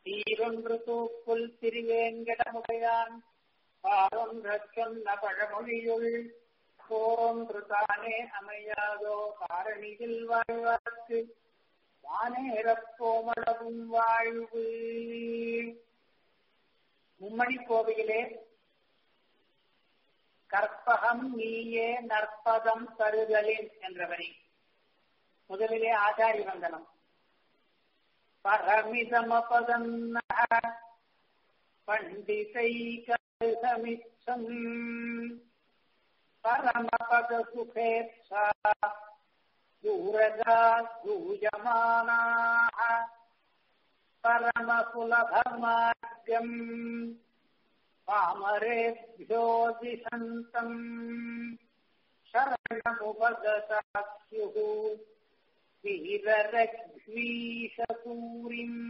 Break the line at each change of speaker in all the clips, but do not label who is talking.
சீரொன்று தூக்குள் திருவேங்கடமுடையான் பாரொன்றச் சொன்ன பழமொழியுள் போரொன்று தானே அமையாதோ காரணியில் வாழ்வார்க்கு வானேறப் போமளவும் வாழ்வு மும்மணி கோவிலே கற்பகம் நீயே நற்பதம் தருதலின் என்றவனே முதலிலே ஆச்சாரி வந்தனம் பரமிதமபதம் பண்டிதைகமிச்சம் பரமபத சுகேட்சா दूरगा दूयमानाः परमसुलभमार्गम् पामरेभ्यो दिशन्तम् शरणमुपगतास्युः வீரரக்வீஷசூரிம்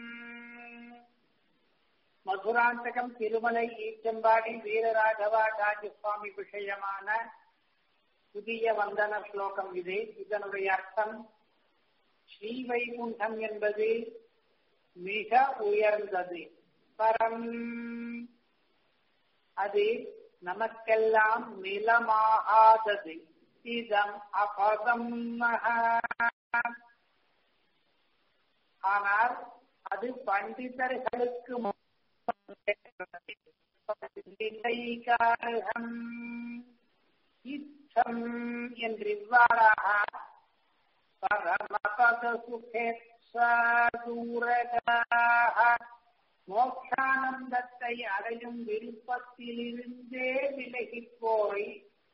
மதுராந்தகம் திருமலை ஈச்சம்பாடி வீரராகவாச்சாரிய சுவாமி விஷயமான புதிய வந்தன ஸ்லோகம் இது இதனுடைய அர்த்தம் ஸ்ரீவைகுண்டம் என்பது மிக உயர்ந்தது பரம் அது நமக்கெல்லாம் நிலமாகாதது இதம் அபதம் ஆனால் அது பண்டிதர்களுக்கு இச்சம் என்று இவ்வாறாக பரமபத சுகேத்சூரகாக மோட்சானந்தத்தை அடையும் விருப்பத்திலிருந்தே விலகி போய்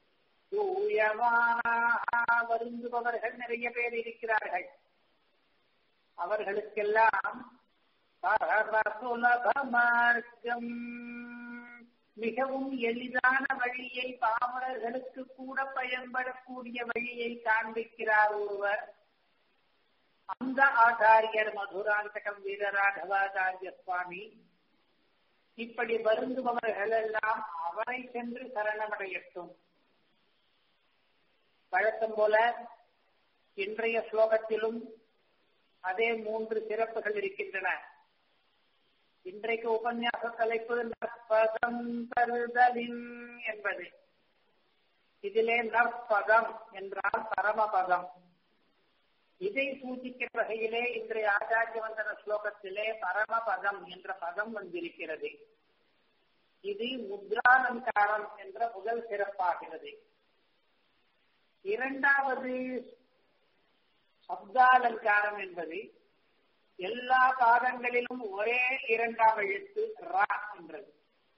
தூயமானாக வருந்துபவர்கள் நிறைய பேர் இருக்கிறார்கள் அவர்களுக்கெல்லாம் பரமசுலப மார்க்கம் மிகவும் எளிதான வழியை பாமரர்களுக்கு கூட பயன்படக்கூடிய வழியை காண்பிக்கிறார் ஒருவர் அந்த ஆச்சாரியர் மதுராந்தகம் வீரராகவாச்சாரிய சுவாமி இப்படி வருந்துபவர்கள் எல்லாம் அவரை சென்று சரணமடையட்டும் வழக்கம் போல இன்றைய ஸ்லோகத்திலும் அதே மூன்று சிறப்புகள் இருக்கின்றன இன்றைக்கு உபன்யாச தலைப்பு நற்பதம் தருதலின் என்பது இதிலே நற்பதம் என்றால் பரமபதம் இதை சூಚಿக்கிற வகையிலே இன்றைய ஆச்சாரிய வந்தன ஸ்லோகத்திலே பரமபதம் என்ற பதம் வந்திருக்கிறது இது முத்ராலங்காரம் என்ற முதல் சிறப்பாகிறது இரண்டாவது சப்தாலங்காரம் என்பது எல்லா பாதங்களிலும் ஒரே இரண்டாம் எழுத்து ரா என்றது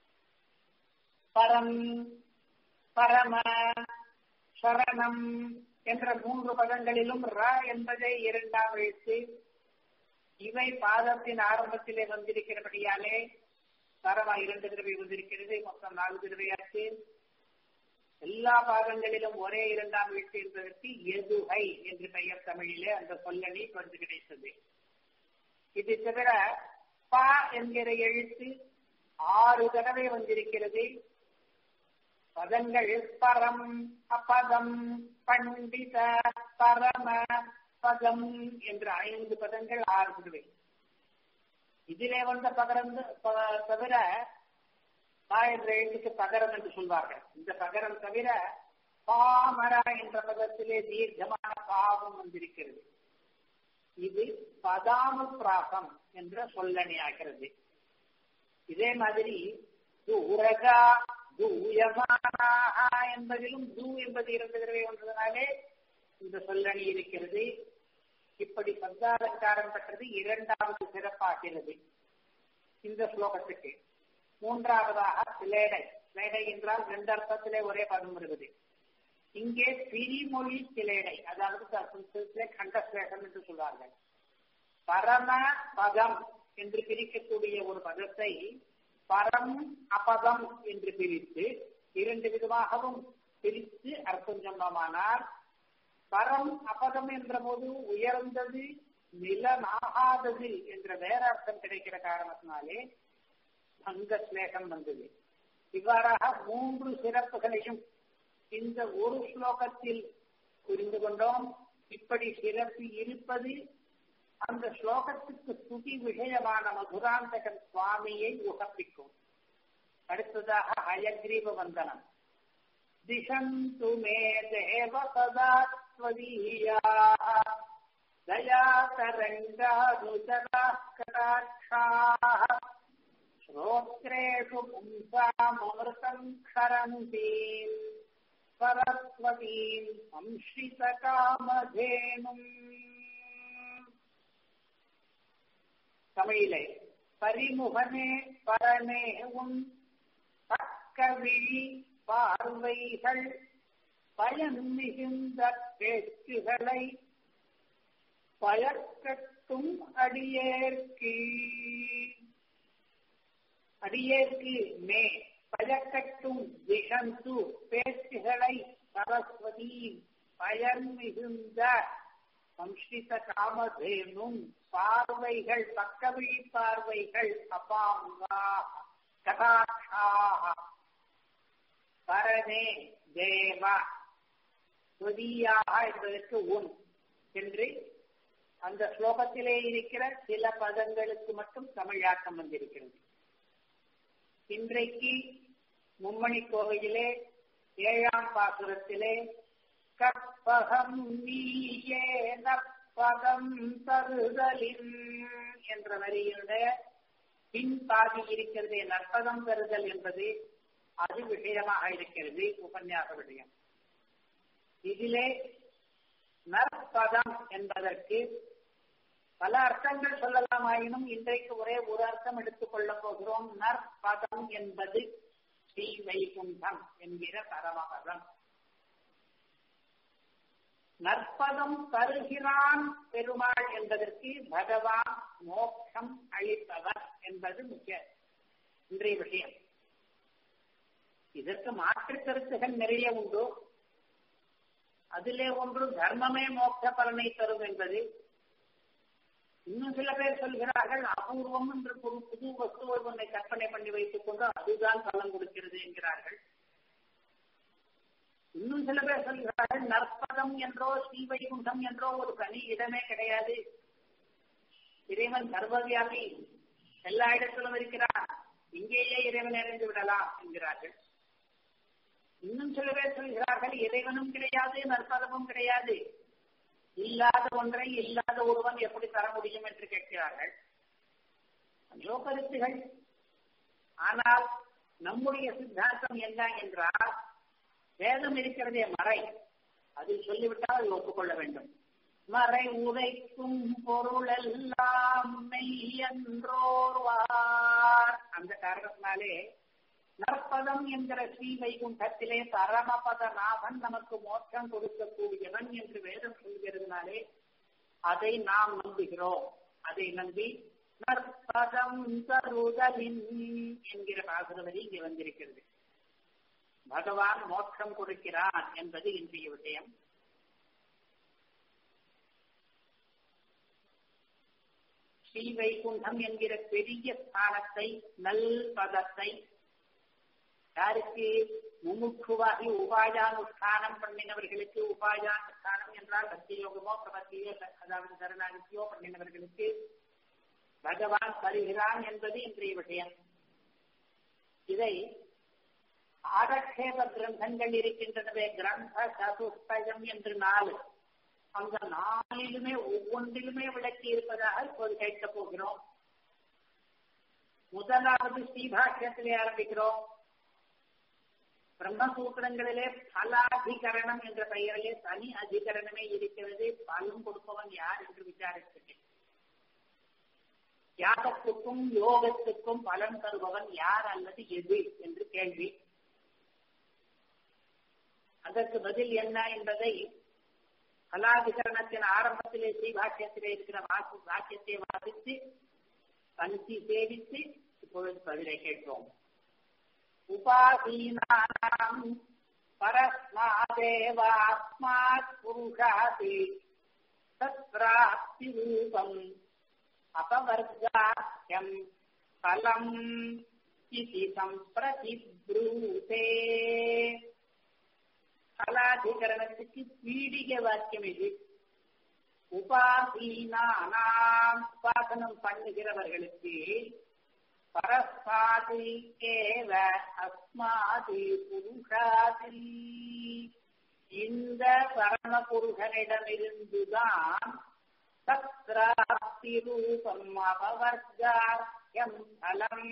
பரம் பரம சரணம் என்ற மூன்று பதங்களிலும் ர என்பதே இரண்டாம் எழுத்து இவை பாதத்தின் ஆரம்பத்திலே வந்திருக்கிறபடியாலே பரமா இரண்டு தடவை வந்திருக்கிறது மொத்தம் நாலு தடவையாச்சு எல்லா பாதங்களிலும் ஒரே இரண்டாம் எழுத்து என்பதற்கு எதுகை என்று பெயர் தமிழிலே அந்த சொல்லணி வந்து கிடைத்தது இது தவிர பா என்கிற எழுத்து ஆறு தடவை வந்திருக்கிறது பதங்கள் பரம் அபதம் பண்டித பரம பதம் என்ற ஐந்து பதங்கள் ஆறு தடவை இதிலே வந்த பகரம் தவிர பா என்ற எழுத்துக்கு பகரம் என்று சொல்வார்கள் இந்த பகரம் தவிர பாமரா என்ற பதத்திலே தீர்க்கமான பாவம் வந்திருக்கிறது இது பதானுப்பிராசம் என்ற சொல்லணி ஆகிறது இதே மாதிரி தூரகா தூயமானாக என்பதிலும் தூ என்பது இரண்டு தடவை வந்ததனாலே இந்த சொல்லணி இருக்கிறது இப்படி சப்தாலங்காரம் பெற்றது இரண்டாவது சிறப்பாகிறது இந்த ஸ்லோகத்துக்கு மூன்றாவதாக சிலேடை சிலேடை என்றால் ரெண்டு அர்த்தத்திலே ஒரே பதம் வருவது இங்கே பிரிமொழி சிலேடை அதாவது சம்ஸ்கிருதத்திலே கண்டஸ்லேஷன் என்று சொல்வார்கள் பரம பதம் என்று பிரிக்கக்கூடிய ஒரு பதத்தை பரம் அபதம் என்று பிரித்து இரண்டு விதமாகவும் பிரித்து அர்த்தம் சொன்னோமானால் பரம் அபதம் என்ற போது உயர்ந்தது நிலனாகாதது என்ற வேற அர்த்தம் கிடைக்கிற காரணத்தினாலே அங்க ஸ்லேகம் வந்தது இவ்வாறாக மூன்று சிறப்புகளையும் இந்த ஒரு ஸ்லோகத்தில் புரிந்து கொண்டோம் இப்படி சிறப்பு இருப்பது அந்த ஸ்லோகத்துக்கு ஸ்துதி விஷயமான மதுராந்தகன் சுவாமியை உகப்பிக்கும் அடுத்ததாக ஹயக்ரீவ வந்தனம் திசந்து மே தேவ சதா ஸ்வதீயா தயா தரங்கானுச்சராः கடாட்சாः श्रोत्रेषु पुंसाममृतम् क्षरन्तीम् सरस्वतीम् संश्रितकामधेनुम् தமிழிலே பரிமுகனே பரனே உன் பக்கவிழி பார்வைகள் பயன் மிகுந்த பேச்சுகளை பயக்கட்டும் அடியேற்கு அடியேற்கு மே பயக்கட்டும் விஷந்து பேச்சுகளை சரஸ்வதி பயன் மிகுந்த சம்ஸ்கிருத காமதேனும் பார்வைகள் பக்கவிழி பார்வைகள் அபாங்கா கதாட்சாக பரனே தேவா துதியாக என்பதற்கு உன் என்று அந்த ஸ்லோகத்திலே இருக்கிற சில பதங்களுக்கு மட்டும் தமிழாக்கம் வந்திருக்கிறது இன்றைக்கு மும்மணி கோவையிலே ஏழாம் பாசுரத்திலே கற்பகம் நீயே நற்பகம் தருதலின் என்ற வரியினுடைய பின் பாதி இருக்கிறது நற்பதம் தருதல் என்பது அது விஷயமாக இருக்கிறது உபன்யாச விஷயம் இதிலே நற்பதம் என்பதற்கு பல அர்த்தங்கள் சொல்லலாமாயினும் இன்றைக்கு ஒரே ஒரு அர்த்தம் எடுத்துக் கொள்ளப் போகிறோம் நற்பதம் என்பது ஸ்ரீ வைகுண்டம் என்கிற பரமபதம் நற்பதம் தருகிறான் பெருமாள் என்பதற்கு பகவான் மோட்சம் அளிப்பவர் என்பது முக்கிய இன்றைய விஷயம் இதற்கு மாற்று கருத்துகள் நிறைய உண்டு அதிலே ஒன்று தர்மமே மோட்ச பலனை தரும் என்பது இன்னும் சில பேர் சொல்கிறார்கள் அபூர்வம் என்று ஒரு புது வஸ்துவை ஒன்றை கற்பனை பண்ணி வைத்துக் கொண்டு அதுதான் பலன் கொடுக்கிறது என்கிறார்கள் இன்னும் சில பேர் சொல்கிறார்கள் நற்பதம் என்றோ ஸ்ரீவைகுண்டம் என்றோ ஒரு தனி இடமே கிடையாது இறைவன் சர்வவியாபி எல்லா இடத்திலும் இருக்கிறார் இங்கேயே இறைவன் நிறைந்து விடலாம் என்கிறார்கள் இன்னும் சில பேர் சொல்கிறார்கள் இறைவனும் கிடையாது நற்பதமும் கிடையாது இல்லாத ஒன்றை இல்லாத ஒருவன் எப்படி தர முடியும் என்று கேட்கிறார்கள் அதோ கருத்துகள் ஆனால் நம்முடைய சித்தாந்தம் என்ன என்றால் வேதம் இருக்கிறதே மறை அதில் சொல்லிவிட்டால் அதை ஒப்புக்கொள்ள வேண்டும் மறை உரைக்கும் பொருள் எல்லாம் மெய்யன்றோர்வார் அந்த காரணத்தினாலே நற்பதம் என்கிற ஸ்ரீ வைகுண்டத்திலே பரமபத நாதன் நமக்கு மோட்சம் கொடுக்கக்கூடியவன் என்று வேதம் சொல்கிறதுனாலே அதை நாம் நம்புகிறோம் அதை நம்பி நற்பதம் தருதலின் என்கிற பாசுரவரி இங்கே வந்திருக்கிறது பகவான் மோட்சம் கொடுக்கிறான் என்பது இன்றைய விஷயம் ஸ்ரீ வைகுண்டம் என்கிற பெரிய ஸ்தானத்தை நல் பதத்தை யாருக்கு முமுட்சுவாகி உபாயானுஷ்டானம் பண்ணினவர்களுக்கு உபாயானுஷ்டானம் என்றால் பக்தியோகமோ பிரபத்தியோ அதாவது சரணாகத்தியோ பண்ணினவர்களுக்கு பகவான் தருகிறான் என்பது இன்றைய விஷயம் இதை ஆடக்ஷேப கிரந்தங்கள் இருக்கின்றனவே கிரந்த சதுஷ்டயம் என்று நாலு அந்த நாளிலுமே ஒவ்வொன்றிலுமே விளக்கி இருப்பதாக இப்போது கேட்கப் போகிறோம் முதலாவது ஸ்ரீபாஷ்யத்திலே ஆரம்பிக்கிறோம் பிரம்மசூத்திரங்களிலே பலாதிகரணம் என்ற பெயரிலே தனி அதிகரணமே இருக்கிறது பலன் கொடுப்பவன் யார் என்று விசாரித்தேன் யாகத்துக்கும் யோகத்துக்கும் பலன் தருபவன் யார் அல்லது எது என்று கேள்வி அதற்கு பதில் என்ன என்பதை கலாதிகரணத்தின் ஆரம்பத்திலே ஸ்ரீபாக்கியத்திலே இருக்கிற வாக்கு வாக்கியத்தை வாசித்து பந்தி சேவித்து இப்பொழுது பதிலை கேட்போம் உபாதீனானாம் பரஸ்மாதேவாஸ்மாத் புருஷாதி தத்ராப்தி ரூபம் அபவர்காஹ்யம் பலம் இதி சம்பிரதிப்ரூதே கலாதிகரணத்துக்கு பீடிகை வாக்கியம் இது உபாசீனானாம் உபாசனம் பண்ணுகிறவர்களுக்கு பரஸ்மாதி ஏவ அஸ்மாதி புருஷாதி இந்த பரமபுருஷனிடமிருந்துதான் தத்ராப்தி ரூபம் அபவர்காயம் பலம்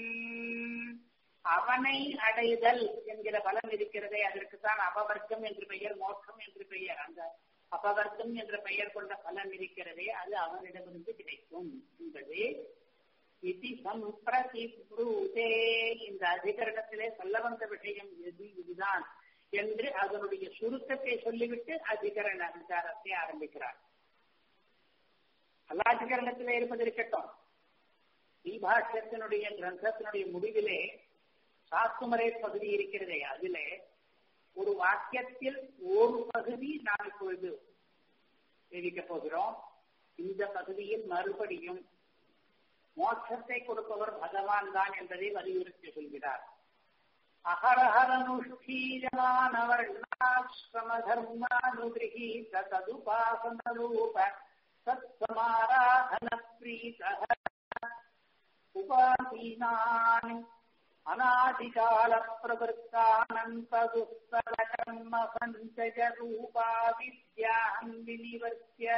அவனை அடைதல் என்கிற பலம் இருக்கிறதே அதற்குத்தான் அபவர்க்கம் என்று பெயர் மோட்சம் என்று பெயர் அந்த அபவர்க்கம் என்ற பெயர் கொண்ட பலன் இருக்கிறதே அது அவனிடமிருந்து கிடைக்கும் என்பது இதி சம்பிரதிபூதே இந்த அதிகரணத்திலே சொல்ல வந்த விஷயம் எது இதுதான் என்று அதனுடைய சுருக்கத்தை சொல்லிவிட்டு அதிகரண விசாரத்தை ஆரம்பிக்கிறார் அல்லாதிகரணத்திலே இருப்பது இருக்கட்டும் தீபாஷ்யத்தினுடைய கிரந்தத்தினுடைய முடிவிலே சாஸ்துமரே பகுதி இருக்கிறதே அதிலே ஒரு வாக்கியத்தில் ஒரு பகுதி நாம் இப்பொழுது தெரிவிக்கப் போகிறோம் இந்த பகுதியில் மறுபடியும் மோட்சத்தை கொடுப்பவர் பகவான் தான் என்பதை வலியுறுத்தி சொல்கிறார் அகரஹரனுஷ்டீயமானவர்ணாசிரம தர்மானுகிரகீத ததுபாசன ரூப சத்சமாராதன பிரீத உபாசீனான் அநாதிகால பிரவருத்தானந்ததுஸ்தல கர்ம சஞ்சய ரூபா வித்யாம் வினிவர்த்திய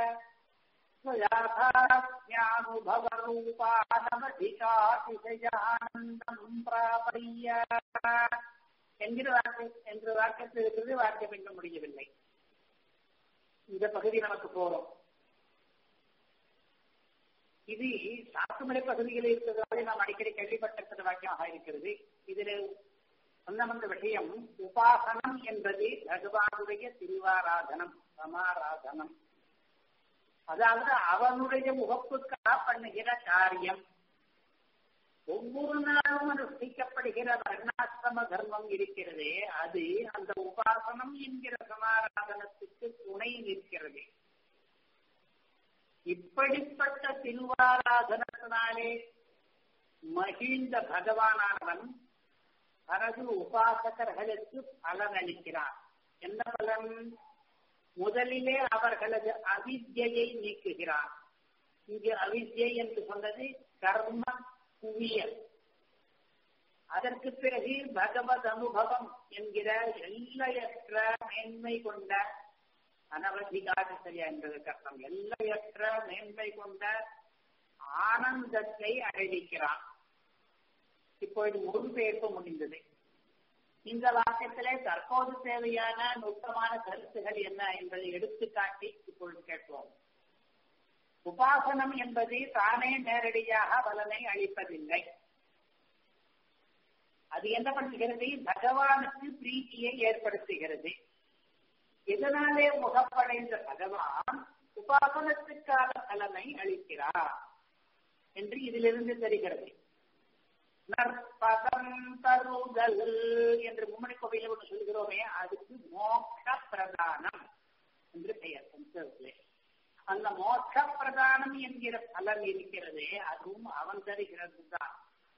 ஸ்வயாதாத்மியானுபவரூபானமதிகாதிசயானந்தம் பிராபய்ய என்கிற வாக்கிய என்ற வாக்கியத்தில் இருக்கிறது வாக்கியம் இன்னும் முடியவில்லை இந்த பகுதி நமக்கு போறோம் இது சாத்துமலை பகுதியில் இருக்கிறதாக நாம் அடிக்கடி கேள்விப்பட்டிருக்கிற வாக்கியமாக இருக்கிறது இதில் சொன்ன வந்த விஷயம் உபாசனம் என்பது பகவானுடைய திருவாராதனம் சமாராதனம் அதாவது அவனுடைய முகப்புக்காக பண்ணுகிற காரியம் ஒவ்வொரு நாளும் அனுஷ்டிக்கப்படுகிற வர்ணாசிரம தர்மம் இருக்கிறதே அது அந்த உபாசனம் என்கிற சமாராதனத்துக்கு துணை நிற்கிறது இப்படிப்பட்ட திருவாராதனத்தினாலே மகிழ்ந்த பகவானானவன் தனது உபாசகர்களுக்கு பலன் அளிக்கிறார் என்ன பலன் முதலிலே அவர்களது அவித்யை நீக்குகிறார் இங்கு அவித்யை என்று சொன்னது கர்ம குவியல் அதற்கு பிறகு பகவத் அனுபவம் என்கிற எல்லையற்ற மேன்மை கொண்ட அனவதிகாதிசய என்பதற்கு அர்த்தம் எல்லையற்ற மேன்மை கொண்ட ஆனந்தத்தை அடைவிக்கிறான் இப்பொழுது மொழிபெயர்ப்பு முடிந்தது இந்த வாக்கியத்திலே தற்போது தேவையான நுட்பமான கருத்துகள் என்ன என்பதை எடுத்துக்காட்டி இப்பொழுது கேட்போம் உபாசனம் என்பது தானே நேரடியாக பலனை அளிப்பதில்லை அது என்ன பண்ணுகிறது பகவானுக்கு பிரீத்தியை ஏற்படுத்துகிறது இதனாலே முகப்படைந்த பகவான் உபாசனத்துக்கான பலனை அளிக்கிறார் என்று இதிலிருந்து தெரிகிறது நற்பதம் தருதல் என்று மும்மணி கோவையில் ஒன்று சொல்கிறோமே அதுக்கு மோட்ச பிரதானம் என்று பெயர் சம்ஸ்கிருதத்திலே அந்த மோட்ச பிரதானம் என்கிற பலன் இருக்கிறதே அதுவும் அவன் தருகிறது தான்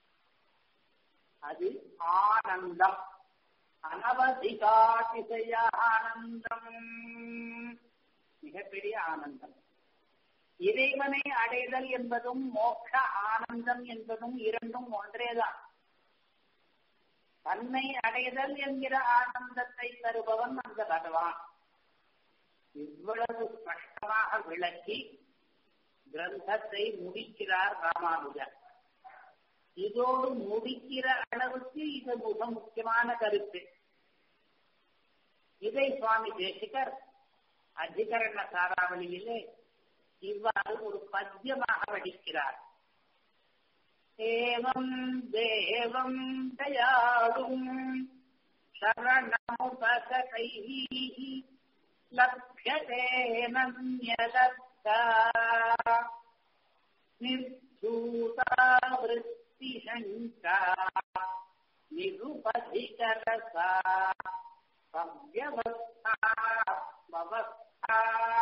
அது ஆனந்தம் அனவதிகாதிசய ஆனந்தம் மிகப்பெரிய ஆனந்தம் இறைவனை அடைதல் என்பதும் மோட்ச ஆனந்தம் என்பதும் இரண்டும் ஒன்றேதான் தன்னை அடைதல் என்கிற ஆனந்தத்தை தருபவன் அந்த பகவான் இவ்வளவு ஸ்பஷ்டமாக விளக்கி கிரந்தத்தை முடிக்கிறார் ராமானுஜர் இதோடு முடிக்கிற அளவுக்கு இது மிக முக்கியமான கருத்து இதை சுவாமி தேசிகர் அதிகரண சாராவளியிலே இவ்வாறு ஒரு பத்தியமாக வடிக்கிறார் ஏவம் தேவம் தயாளும் சரணமுபகை லப்யதே நன்யதத்தா நிர்தூதா விருத்திசங்கா நிருபதிகரசா சவ்யவஸ்தா பவஸ்தா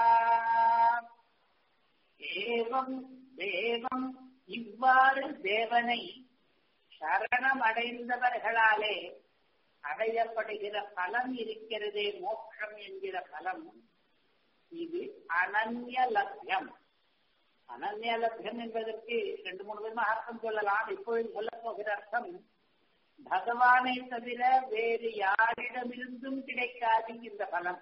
ஏவம் தேவம் இவ்வாறு தேவனை சரணம் அடைந்தவர்களாலே அடையப்படுகிற பலம் இருக்கிறதே மோட்சம் என்கிற பலம் இது அனன்ய லப்யம் அனன்ய லப்யம் என்பதற்கு ரெண்டு மூணு விதமாக அர்த்தம் சொல்லலாம் இப்பொழுது சொல்ல போகிற அர்த்தம் பகவானை தவிர வேறு யாரிடமிருந்தும் கிடைக்காது இந்த பலம்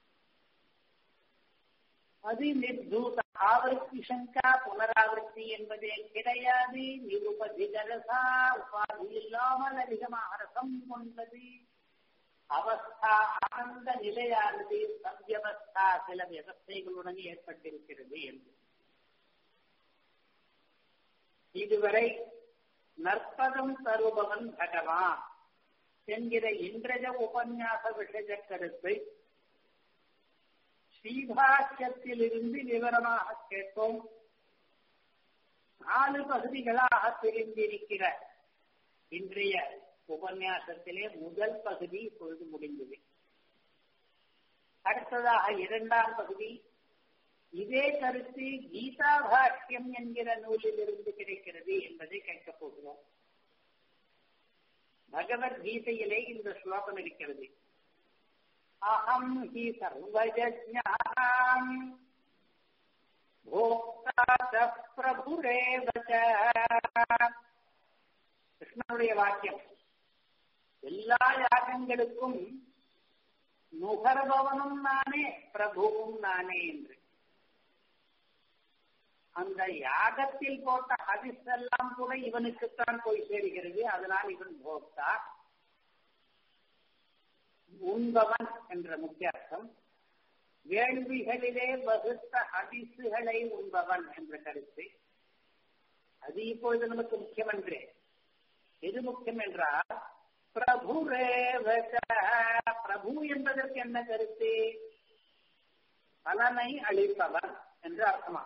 அது நிர்தூத ஆவர்த்தி சங்கா புனராவர்த்தி என்பதே கிடையாது நிருபதிகரசா உபாதி இல்லாமல் அதிகமாக ரசம் கொண்டது அவஸ்தா ஆனந்த நிலையானது சத்தியவஸ்தா சில விவஸ்தைகளுடன் ஏற்பட்டிருக்கிறது என்று இதுவரை நற்பதம் தருபவன் பகவான் என்கிற இன்றைய உபன்யாச விஷய கருத்தை ஸ்ரீபாஷ்யத்திலிருந்து விவரமாக கேட்டோம் நாலு பகுதிகளாக பிரிந்திருக்கிற இன்றைய உபன்யாசத்திலே முதல் பகுதி இப்பொழுது முடிந்தது அடுத்ததாக இரண்டாம் பகுதி இதே கருத்து கீதா பாஷ்யம் என்கிற நூலில் இருந்து கிடைக்கிறது என்பதை கேட்கப் போகிறோம் பகவத்கீதையிலே இந்த ஸ்லோகம் இருக்கிறது அகம் ஹி சர்வஜாம் போக்தா பிரபுரேவ கிருஷ்ணனுடைய வாக்கியம் எல்லா யாகங்களுக்கும் நுகர்பவனும் நானே பிரபுவும் நானே என்று அந்த யாகத்தில் போட்ட ஹதிஸ் எல்லாம் கூட இவனுக்குத்தான் போய் சேருகிறது அதனால் இவன் போக்தா உண்பவன் என்ற முக்கிய அர்த்தம் வேள்விகளிலே வகுத்த ஹதிசுகளை உண்பவன் என்ற கருத்து அது இப்பொழுது நமக்கு முக்கியமன்றே எது முக்கியம் என்றால் பிரபு பிரபு என்பதற்கு என்ன கருத்து பலனை அளிப்பவன் என்று அர்த்தமா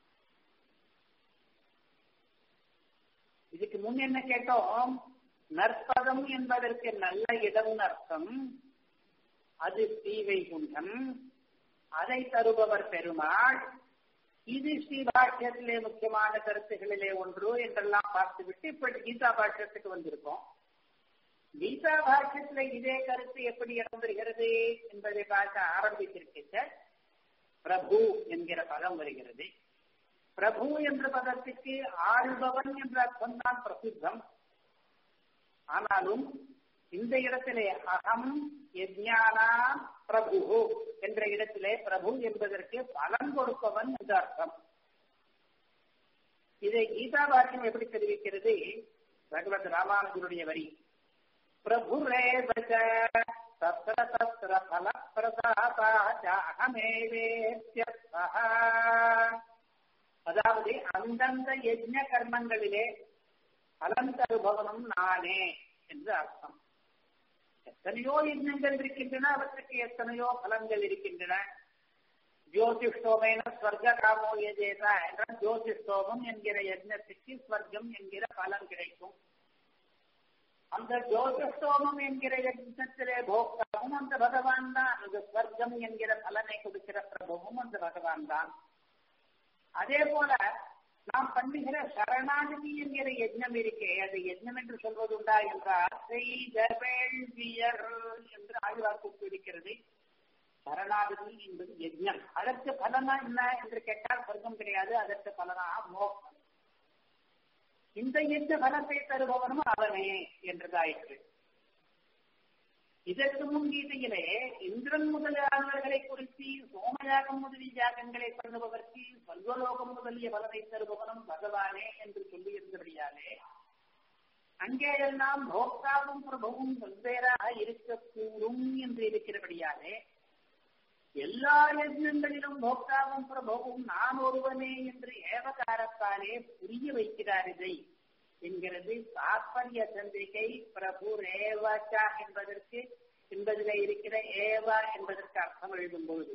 இதுக்கு முன் என்ன கேட்டோம் நற்பதம் என்பதற்கு நல்ல இடம் அர்த்தம் அது ஸ்ரீவைகுண்டம் அதை தருபவர் பெருமாள் இது ஸ்ரீ பாஷ்யத்திலே முக்கியமான கருத்துகளிலே ஒன்று என்றெல்லாம் பார்த்துவிட்டு இப்ப கீதா பாஷ்யத்துக்கு வந்திருக்கோம் கீதா பாஷ்யத்திலே இதே கருத்து எப்படி இடம்பெறுகிறது என்பதை பார்க்க ஆரம்பித்திருக்க பிரபு என்கிற பதம் வருகிறது பிரபு என்ற பதத்துக்கு ஆள்பவன் என்ற அர்த்தம் தான் பிரசித்தம் ஆனாலும் இந்த இடத்திலே அகம் யஜ்ஞானா பிரபு என்ற இடத்திலே பிரபு என்பதற்கு பலன் கொடுப்பவன் என்று அர்த்தம் இதை கீதா வாக்கியம் எப்படி தெரிவிக்கிறது பகவத் ராமானுஜருடைய வரி பிரபு ரேவச்ச தத்திர தத்திர பல அதாவது அந்தந்த யஜ்ஞ கர்மங்களிலே பலன் தருபவனும் நானே என்று அர்த்தம் எத்தனையோ யஜ்ஞங்கள் இருக்கின்றன அவற்றுக்கு எத்தனையோ பலன்கள் இருக்கின்றன ஜோதிஷ்டோமேன ஸ்வர்க காமோ எஜேதா என்றால் ஜோதிஷ்டோமம் என்கிற யஜ்ஞத்துக்கு ஸ்வர்க்கம் என்கிற பலன் கிடைக்கும் அந்த ஜோதிஷ்டோமம் என்கிற யஜ்ஞத்திலே போக்தாவும் அந்த பகவான் தான் அந்த ஸ்வர்க்கம் என்கிற பலனை கொடுக்கிற பிரபுவும் அந்த பகவான் தான் அதே போல நாம் பண்ணுகிற சரணாகதி என்கிற யஜ்ஞம் இருக்கே அது யஜ்ஞம் என்று சொல்வதுண்டா என்றால் செய்த வேள்வியர் என்று ஆழ்வார்க்கு இருக்கிறது சரணாகதி என்பது யஜ்ஞம் அதற்கு பலனா என்ன என்று கேட்டால் சொர்க்கம் கிடையாது அதற்கு பலனா மோகம் இந்த யஜ்ஞ பலத்தை தருபவனும் அவனே என்றதாயிற்று இதற்கு முன் கீதையிலே இந்திரன் முதலானவர்களை குறித்து சோமயாகம் முதலிய யாகங்களை பண்ணுபவர்க்கு சல்வலோகம் முதலிய பலனை தருபவனும் பகவானே என்று சொல்லியிருந்தபடியாலே அங்கே எல்லாம் போக்தாவும் பிரபுவும் வெவ்வேறாக இருக்கக்கூடும் என்று இருக்கிறபடியாலே எல்லா யஜ்னங்களிலும் போக்தாவும் பிரபுவும் நான் ஒருவனே என்று ஏவகாரத்தாலே புரிய வைக்கிறார் இதை என்கிறது தாற்பரிய சந்திரிகை பிரபு ரேவாச்சா என்பதற்கு என்பதில் இருக்கிற ஏவா என்பதற்கு அர்த்தம் எழுதும் பொழுது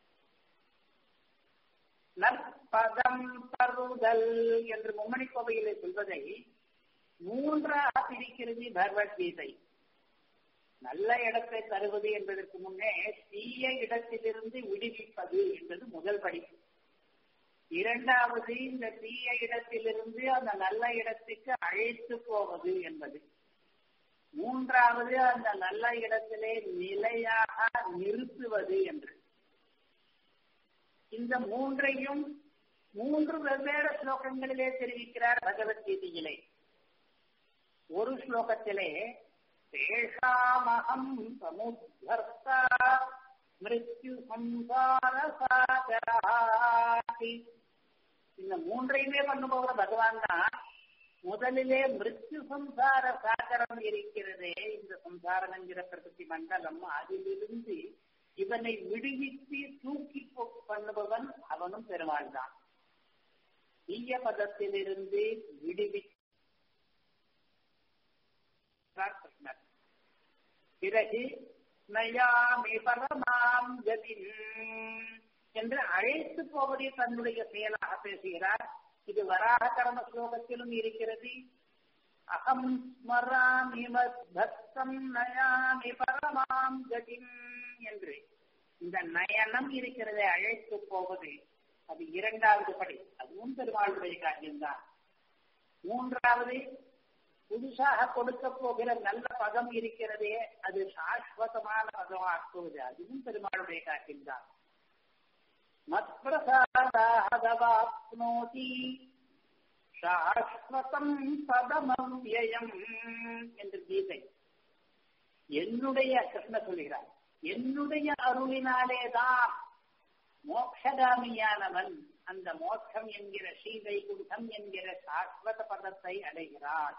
நற்பதம் தருதல் என்று மும்மணி கோவையிலே சொல்வதை மூன்றாக பிரிக்கிறது பகவத்கீதை நல்ல இடத்தை தருவது என்பதற்கு முன்னே தீய இடத்திலிருந்து விடுவிப்பது என்பது முதல் படி இரண்டாவது இந்த தீய இடத்திலிருந்து அந்த நல்ல இடத்துக்கு அழைத்து போவது என்பது மூன்றாவது அந்த நல்ல இடத்திலே நிலையாக நிறுத்துவது என்று இந்த மூன்றையும் மூன்று வெவ்வேறு ஸ்லோகங்களிலே தெரிவிக்கிறார் பகவத்கீதையிலே ஒரு ஸ்லோகத்திலே தேஷாமகம் சமுத்தர்த்தா மிருத்யு சம்சார சாகராதி இந்த மூன்றையுமே பண்ணுபவர பகவான் தான் முதலிலே மிருத்யு சம்சார சாகரம் இருக்கிறதே இந்த சம்சாரம் என்கிற பிரகதி மண்டலம் அதிலிருந்து இவனை விடுவித்து தூக்கி பண்ணுபவன் அவனும் பெருமாள் தான் தீய பதத்திலிருந்து விடுவி கிருஷ்ணர் பிறகு நயாமி பரமாம் கதின் என்று அழைத்து போவதை தன்னுடைய செயலாக பேசுகிறார் இது வராக கர்ம ஸ்லோகத்திலும் இருக்கிறது அகம் ஸ்மராமி பக்தம் நயாமி பரமாம் கதின் என்று இந்த நயனம் இருக்கிறதை அழைத்து போவது அது இரண்டாவது படி அதுவும் பெருமாளுடைய காரியம்தான் மூன்றாவது புதுசாக கொடுக்க போகிற நல்ல பதம் இருக்கிறதே அது சாஸ்வதமான பதமாக்குவது அதுவும் பெருமாளுடைய காரியம்தான் மத்பிரசாதாப்னோதி சாஸ்வதம் பதமவ்யயம் என்று கீதை என்னுடைய கிருஷ்ண சொல்கிறார் என்னுடைய அருளினாலேதான் மோட்சகாமியானவன் அந்த மோட்சம் என்கிற ஸ்ரீவைகுண்டம் என்கிற சாஸ்வத பதத்தை அடைகிறார்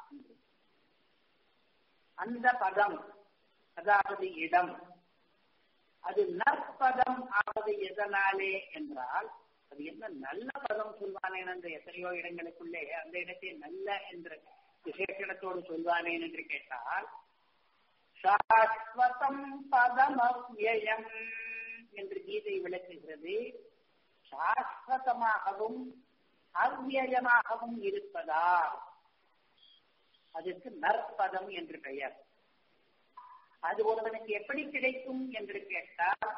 அந்த பதம் அதாவது இடம் அது நற்பதம் ஆவது எதனாலே என்றால் அது என்ன நல்ல பதம் சொல்வானேன் என்ற எத்தனையோ இடங்களுக்குள்ளே அந்த இடத்தை நல்ல என்ற விசேஷணத்தோடு சொல்வானேன் என்று கேட்டால் சாஸ்வதம் பதமவ்யயம் என்று கீதை விளக்குகிறது சாஸ்வதமாகவும் அவ்வியமாகவும் இருப்பதால் அதற்கு நற்பதம் என்று பெயர் அது ஒருவனுக்கு எப்படி கிடைக்கும் என்று கேட்டால்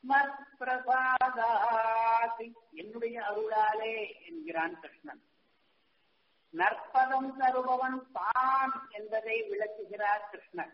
மத்பிரசாதாதி என்னுடைய அருளாலே என்கிறான் கிருஷ்ணன் நற்பதம் தருபவன் தான் என்பதை விளக்குகிறார் கிருஷ்ணன்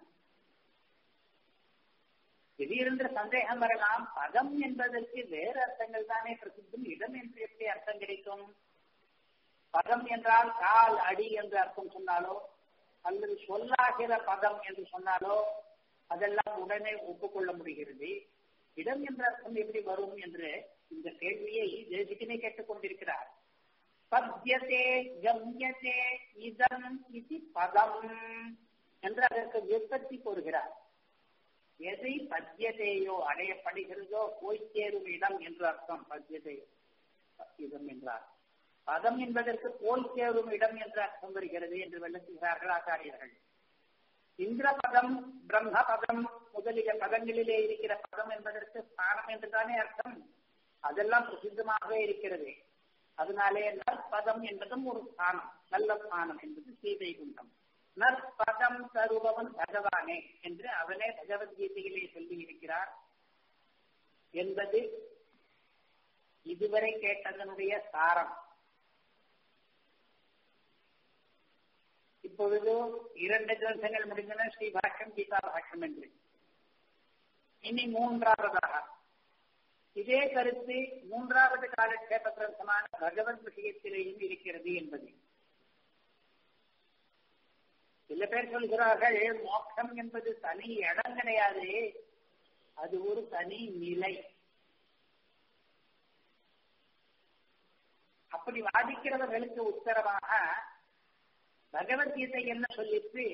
திடீரென்று சந்தேகம் வரலாம் பதம் என்பதற்கு வேறு அர்த்தங்கள் தானே பிரசித்தம் இடம் என்று எப்படி அர்த்தம் கிடைக்கும் பதம் என்றால் கால் அடி என்று அர்த்தம் சொன்னாலோ அல்லது சொல்லாகிற பதம் என்று சொன்னாலோ அதெல்லாம் உடனே ஒப்புக்கொள்ள முடிகிறது இடம் என்ற அர்த்தம் எப்படி வரும் என்று இந்த கேள்வியை தேசிகனே கேட்டுக் கொண்டிருக்கிறார் பத்யதே கம்யதே இதம் இது பதம் என்று அதற்கு விற்பத்தி கூறுகிறார் எதை பத்தியதேயோ அடையப்படுகிறதோ போய் சேரும் இடம் என்று அர்த்தம் பத்தியதே இதம் என்றார் பதம் என்பதற்கு போய் சேரும் இடம் என்று அர்த்தம் வருகிறது என்று விளக்குகிறார்கள் ஆச்சாரியர்கள் இந்திர பதம் பிரம்ம பதம் முதலிய பதங்களிலே இருக்கிற பதம் என்பதற்கு ஸ்தானம் என்றுதானே அர்த்தம் அதெல்லாம் பிரசித்தமாகவே இருக்கிறது அதனாலே நற்பதம் என்பதும் ஒரு ஸ்தானம் நல்ல ஸ்தானம் என்பது சீதை குண்டம் நற்பதம் தருபவன் பகவானே என்று அவனே பகவத்கீதையிலே சொல்லி இருக்கிறார் என்பது இதுவரை கேட்டதனுடைய சாரம் இப்பொழுது இரண்டு கிரந்தங்கள் முடிந்தன ஸ்ரீ பாஷ்யம் கீதா பாஷ்யம் என்று இனி மூன்றாவதாக இதே கருத்து மூன்றாவது காலக்ஷேப கிரந்தமான பகவத் விஷயத்திலேயும் இருக்கிறது என்பது சில பேர் சொல்கிறார்கள் மோட்சம் என்பது தனி இடம் கிடையாது அது ஒரு தனி நிலை அப்படி வாதிக்கிறவர்களுக்கு உத்தரவாக பகவத்கீதை என்ன சொல்லிட்டு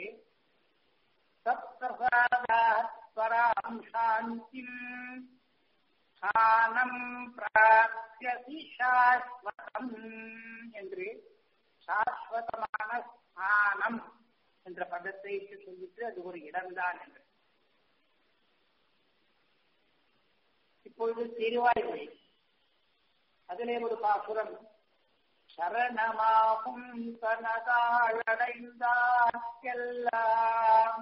சத்பிரசாதாம் சாந்திம் ஸ்தானம் பிராப்தி சாஸ்வதம் என்று சாஸ்வதமான ஸ்தானம் என்ற பதத்தை சொல்லிட்டு அது ஒரு இடம்தான் என்று இப்பொழுது திருவாய்மொழி அதிலே ஒரு பாசுரம் சரணமாகும் தனதாழடைந்தார்க்கெல்லாம்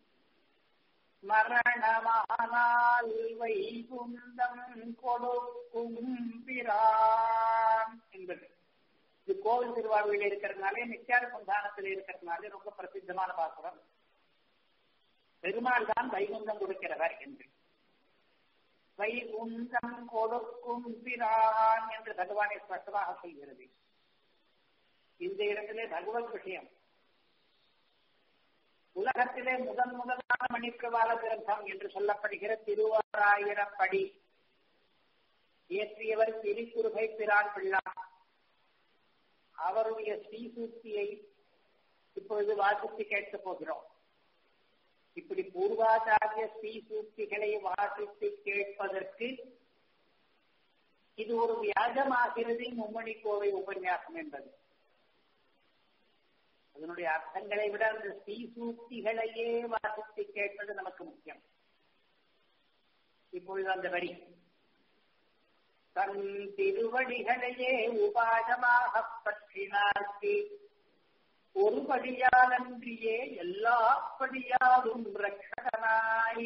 மரணமானால் வைகுந்தம் கொடுக்கும் பிரான் என்பது இது கோவில் திருவாரூரில் இருக்கிறதுனாலே நித்தியார சந்தானத்தில் இருக்கிறதுனாலே ரொம்ப பிரசித்தமான பாசுரம் பெருமாள் தான் வைகுந்தம் கொடுக்கிறவர் என்று வைகுண்டம் கொடுக்கும் பிரான் என்று பகவானை ஸ்பஷ்டமாக சொல்கிறது இந்த இடத்திலே பகவத் விஷயம் உலகத்திலே முதன் முதலான மணிப்பிரவாள கிரந்தம் என்று சொல்லப்படுகிற திருவாராயிரப்படி இயற்றியவர் திருக்குறுகை பிரான் பிள்ளா அவருடைய ஸ்ரீசூக்தியை இப்பொழுது வாசித்து கேட்கப் போகிறோம் இப்படி பூர்வாச்சாரிய ஸ்ரீசூக்திகளை வாசித்து கேட்பதற்கு இது ஒரு வியாஜமாகிறது மும்மணி கோவை உபன்யாசம் என்பது அதனுடைய அர்த்தங்களை விட அந்த ஸ்ரீசூக்திகளையே வாசித்து கேட்பது நமக்கு முக்கியம் இப்பொழுது அந்த வரி தன் திருவடிகளையே உபாதமாக பற்றினார்க்கு ஒரு படியாலன்றியே எல்லா படியாலும் ரட்சகனாய்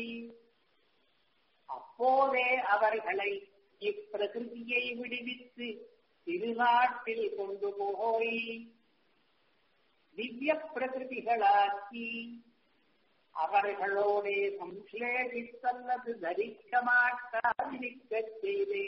அப்போதே அவர்களை இப்பிரகிருதியை விடுவித்து திருநாட்டில் கொண்டு போய் திவ்ய பிரகிருதிகளாக்கி அவர்களோடே சம்ஸ்லேஷித்தல்லது தரிக்க மாட்டாதிருக்க செய்தே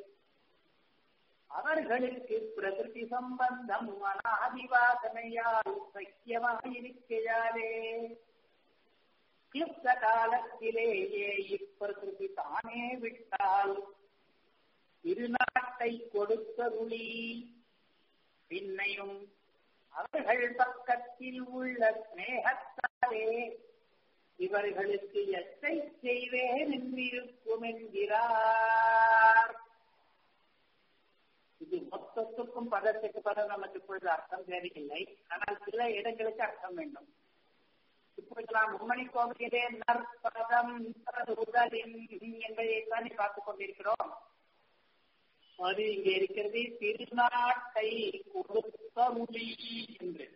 அவர்களுக்கு பிரகிருதி சம்பந்தம் அனாதிவாசனையால் சக்கியமாயிருக்கையாலே கிளிப்த காலத்திலேயே இப்பிரகிருதி தானே விட்டால் திருநாட்டை கொடுத்தருளி பின்னையும் அவர்கள் பக்கத்தில் உள்ள ஸ்நேகத்தாலே இவர்களுக்கு எத்தை செய்வேன் என்றிருக்கும் என்கிறார் இது மொத்தத்துக்கும் பதத்துக்கு பதம் நமக்கு இப்பொழுது அர்த்தம் தேவையில்லை ஆனால் சில இடங்களுக்கு அர்த்தம் வேண்டும் இப்பொழுது நாம் மும்மணி கோவிலே நற்பதம் உதலின் என்பதைத்தானே பார்த்துக் கொண்டிருக்கிறோம் அது இங்கே இருக்கிறது திருநாட்டை கொடுத்த மொழி என்று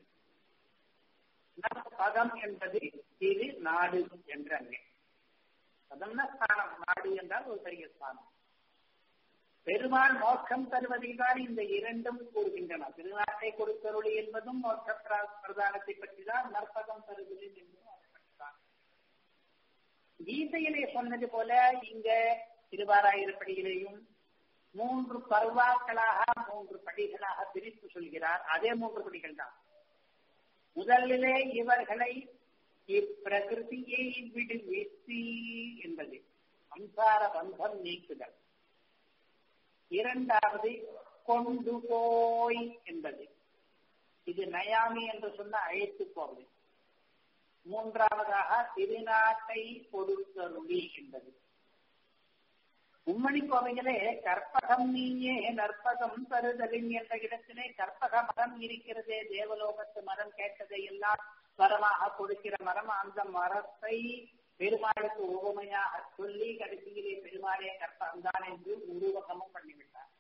பதம் என்பது திரு நாடு என்ற அங்கே பதம்னா ஸ்தானம் நாடு என்றால் ஒரு பெரிய ஸ்தானம் பெருமாள் மோட்சம் தருவதில் தான் இந்த இரண்டும் கூறுகின்றன திருநாட்டை கொடுத்தருளி என்பதும் மோட்ச பிரதானத்தை பற்றி தான் நற்பதம் தருவது என்பதும் அதை பற்றிதான் கீதையிலே சொன்னது போல இங்க திருவாராயிரப்படியிலேயும் மூன்று பருவாக்களாக மூன்று படிகளாக பிரித்து சொல்கிறார் அதே மூன்று படிகள் தான் முதலிலே இவர்களை இப்பிரகிருதியை விடுவித்து என்பது சம்சார பந்தம் நீக்குதல் இரண்டாவது கொண்டு போய் என்பது இது நயாமி என்று சொன்ன அழைத்து போவது மூன்றாவதாக திருநாட்டை கொடுத்தருளி என்பது உம்மணி கோவையிலே கற்பகம் நீயே நற்பகம் தருதலின் என்ற இடத்திலே கற்பக மரம் இருக்கிறதே தேவலோகத்து மரம் கேட்டதை எல்லாம் வரமாக கொடுக்கிற மரம் அந்த மரத்தை பெருமாளுக்கு உவமையாக சொல்லி கடைசியிலே பெருமாளே கற்பகம் தான் என்று உருவகமும் பண்ணிவிட்டார்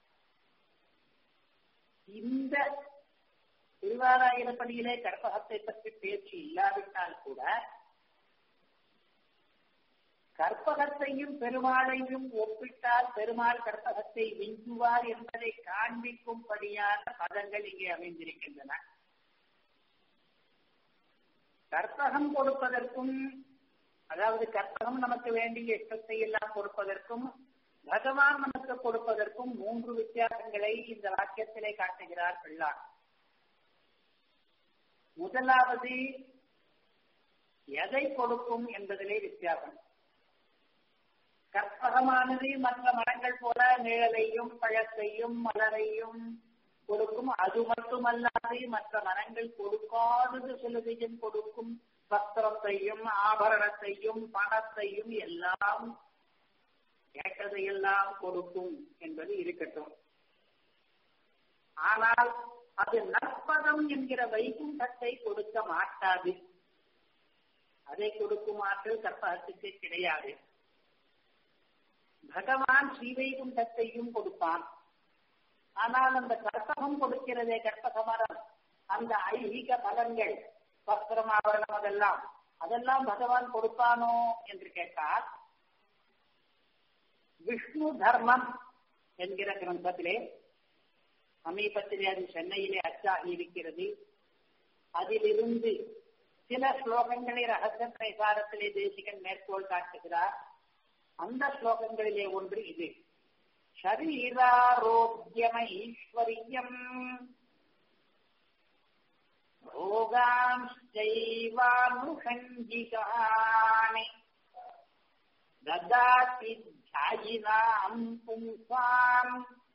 இந்த திருவாராயிரப்படியிலே கற்பகத்தை பற்றி பேச்சு இல்லாவிட்டால் கூட கற்பகத்தையும் பெருமாளையும் ஒப்பிட்டால் பெருமாள் கற்பகத்தை விஞ்சுவார் என்பதை காண்பிக்கும்படியான பதங்கள் இங்கே அமைந்திருக்கின்றன கற்பகம் கொடுப்பதற்கும் அதாவது கற்பகம் நமக்கு வேண்டிய இஷ்டத்தை எல்லாம் கொடுப்பதற்கும் பகவான் நமக்கு கொடுப்பதற்கும் மூன்று வித்தியாசங்களை இந்த வாக்கியத்திலே காட்டுகிறார் பிள்ளார் முதலாவது எதை கொடுக்கும் என்பதிலே வித்தியாசம் கற்பகமானது மற்ற மரங்கள் போல நிழலையும் பழத்தையும் மலரையும் கொடுக்கும் அது மட்டுமல்லாது மற்ற மரங்கள் கொடுக்காதது சிலதையும் கொடுக்கும் வஸ்திரத்தையும் ஆபரணத்தையும் பணத்தையும் எல்லாம் கேட்டதையெல்லாம் கொடுக்கும் என்பது இருக்கட்டும் ஆனால் அது நற்பதம் என்கிற வைகுண்டத்தை கொடுக்க மாட்டாது அதை கொடுக்கும் ஆற்றல் கற்பகத்துக்கு கிடையாது பகவான் ஸ்ரீவைகுண்டத்தையும் கொடுப்பான் ஆனால் அந்த கற்பகம் கொடுக்கிறதே கற்பக மரம் அந்த ஐகிக பலன்கள் வஸ்திரம் ஆபரணம் அதெல்லாம் அதெல்லாம் பகவான் கொடுப்பானோ என்று கேட்டால் விஷ்ணு தர்மம் என்கிற கிரந்தத்திலே சமீபத்திலே அது சென்னையிலே அச்சாகி இருக்கிறது அதிலிருந்து சில ஸ்லோகங்களை ரகசிய பிரசாரத்திலே தேசிகன் மேற்கோள் காட்டுகிறார் அந்த ஸ்லோகங்களிலே ஒன்று இது शरीरारोग्यमैश्वर्यम् भोगांश्चैवानुषञ्जिकानि ददाति ध्यायिनाम् पुंसाम्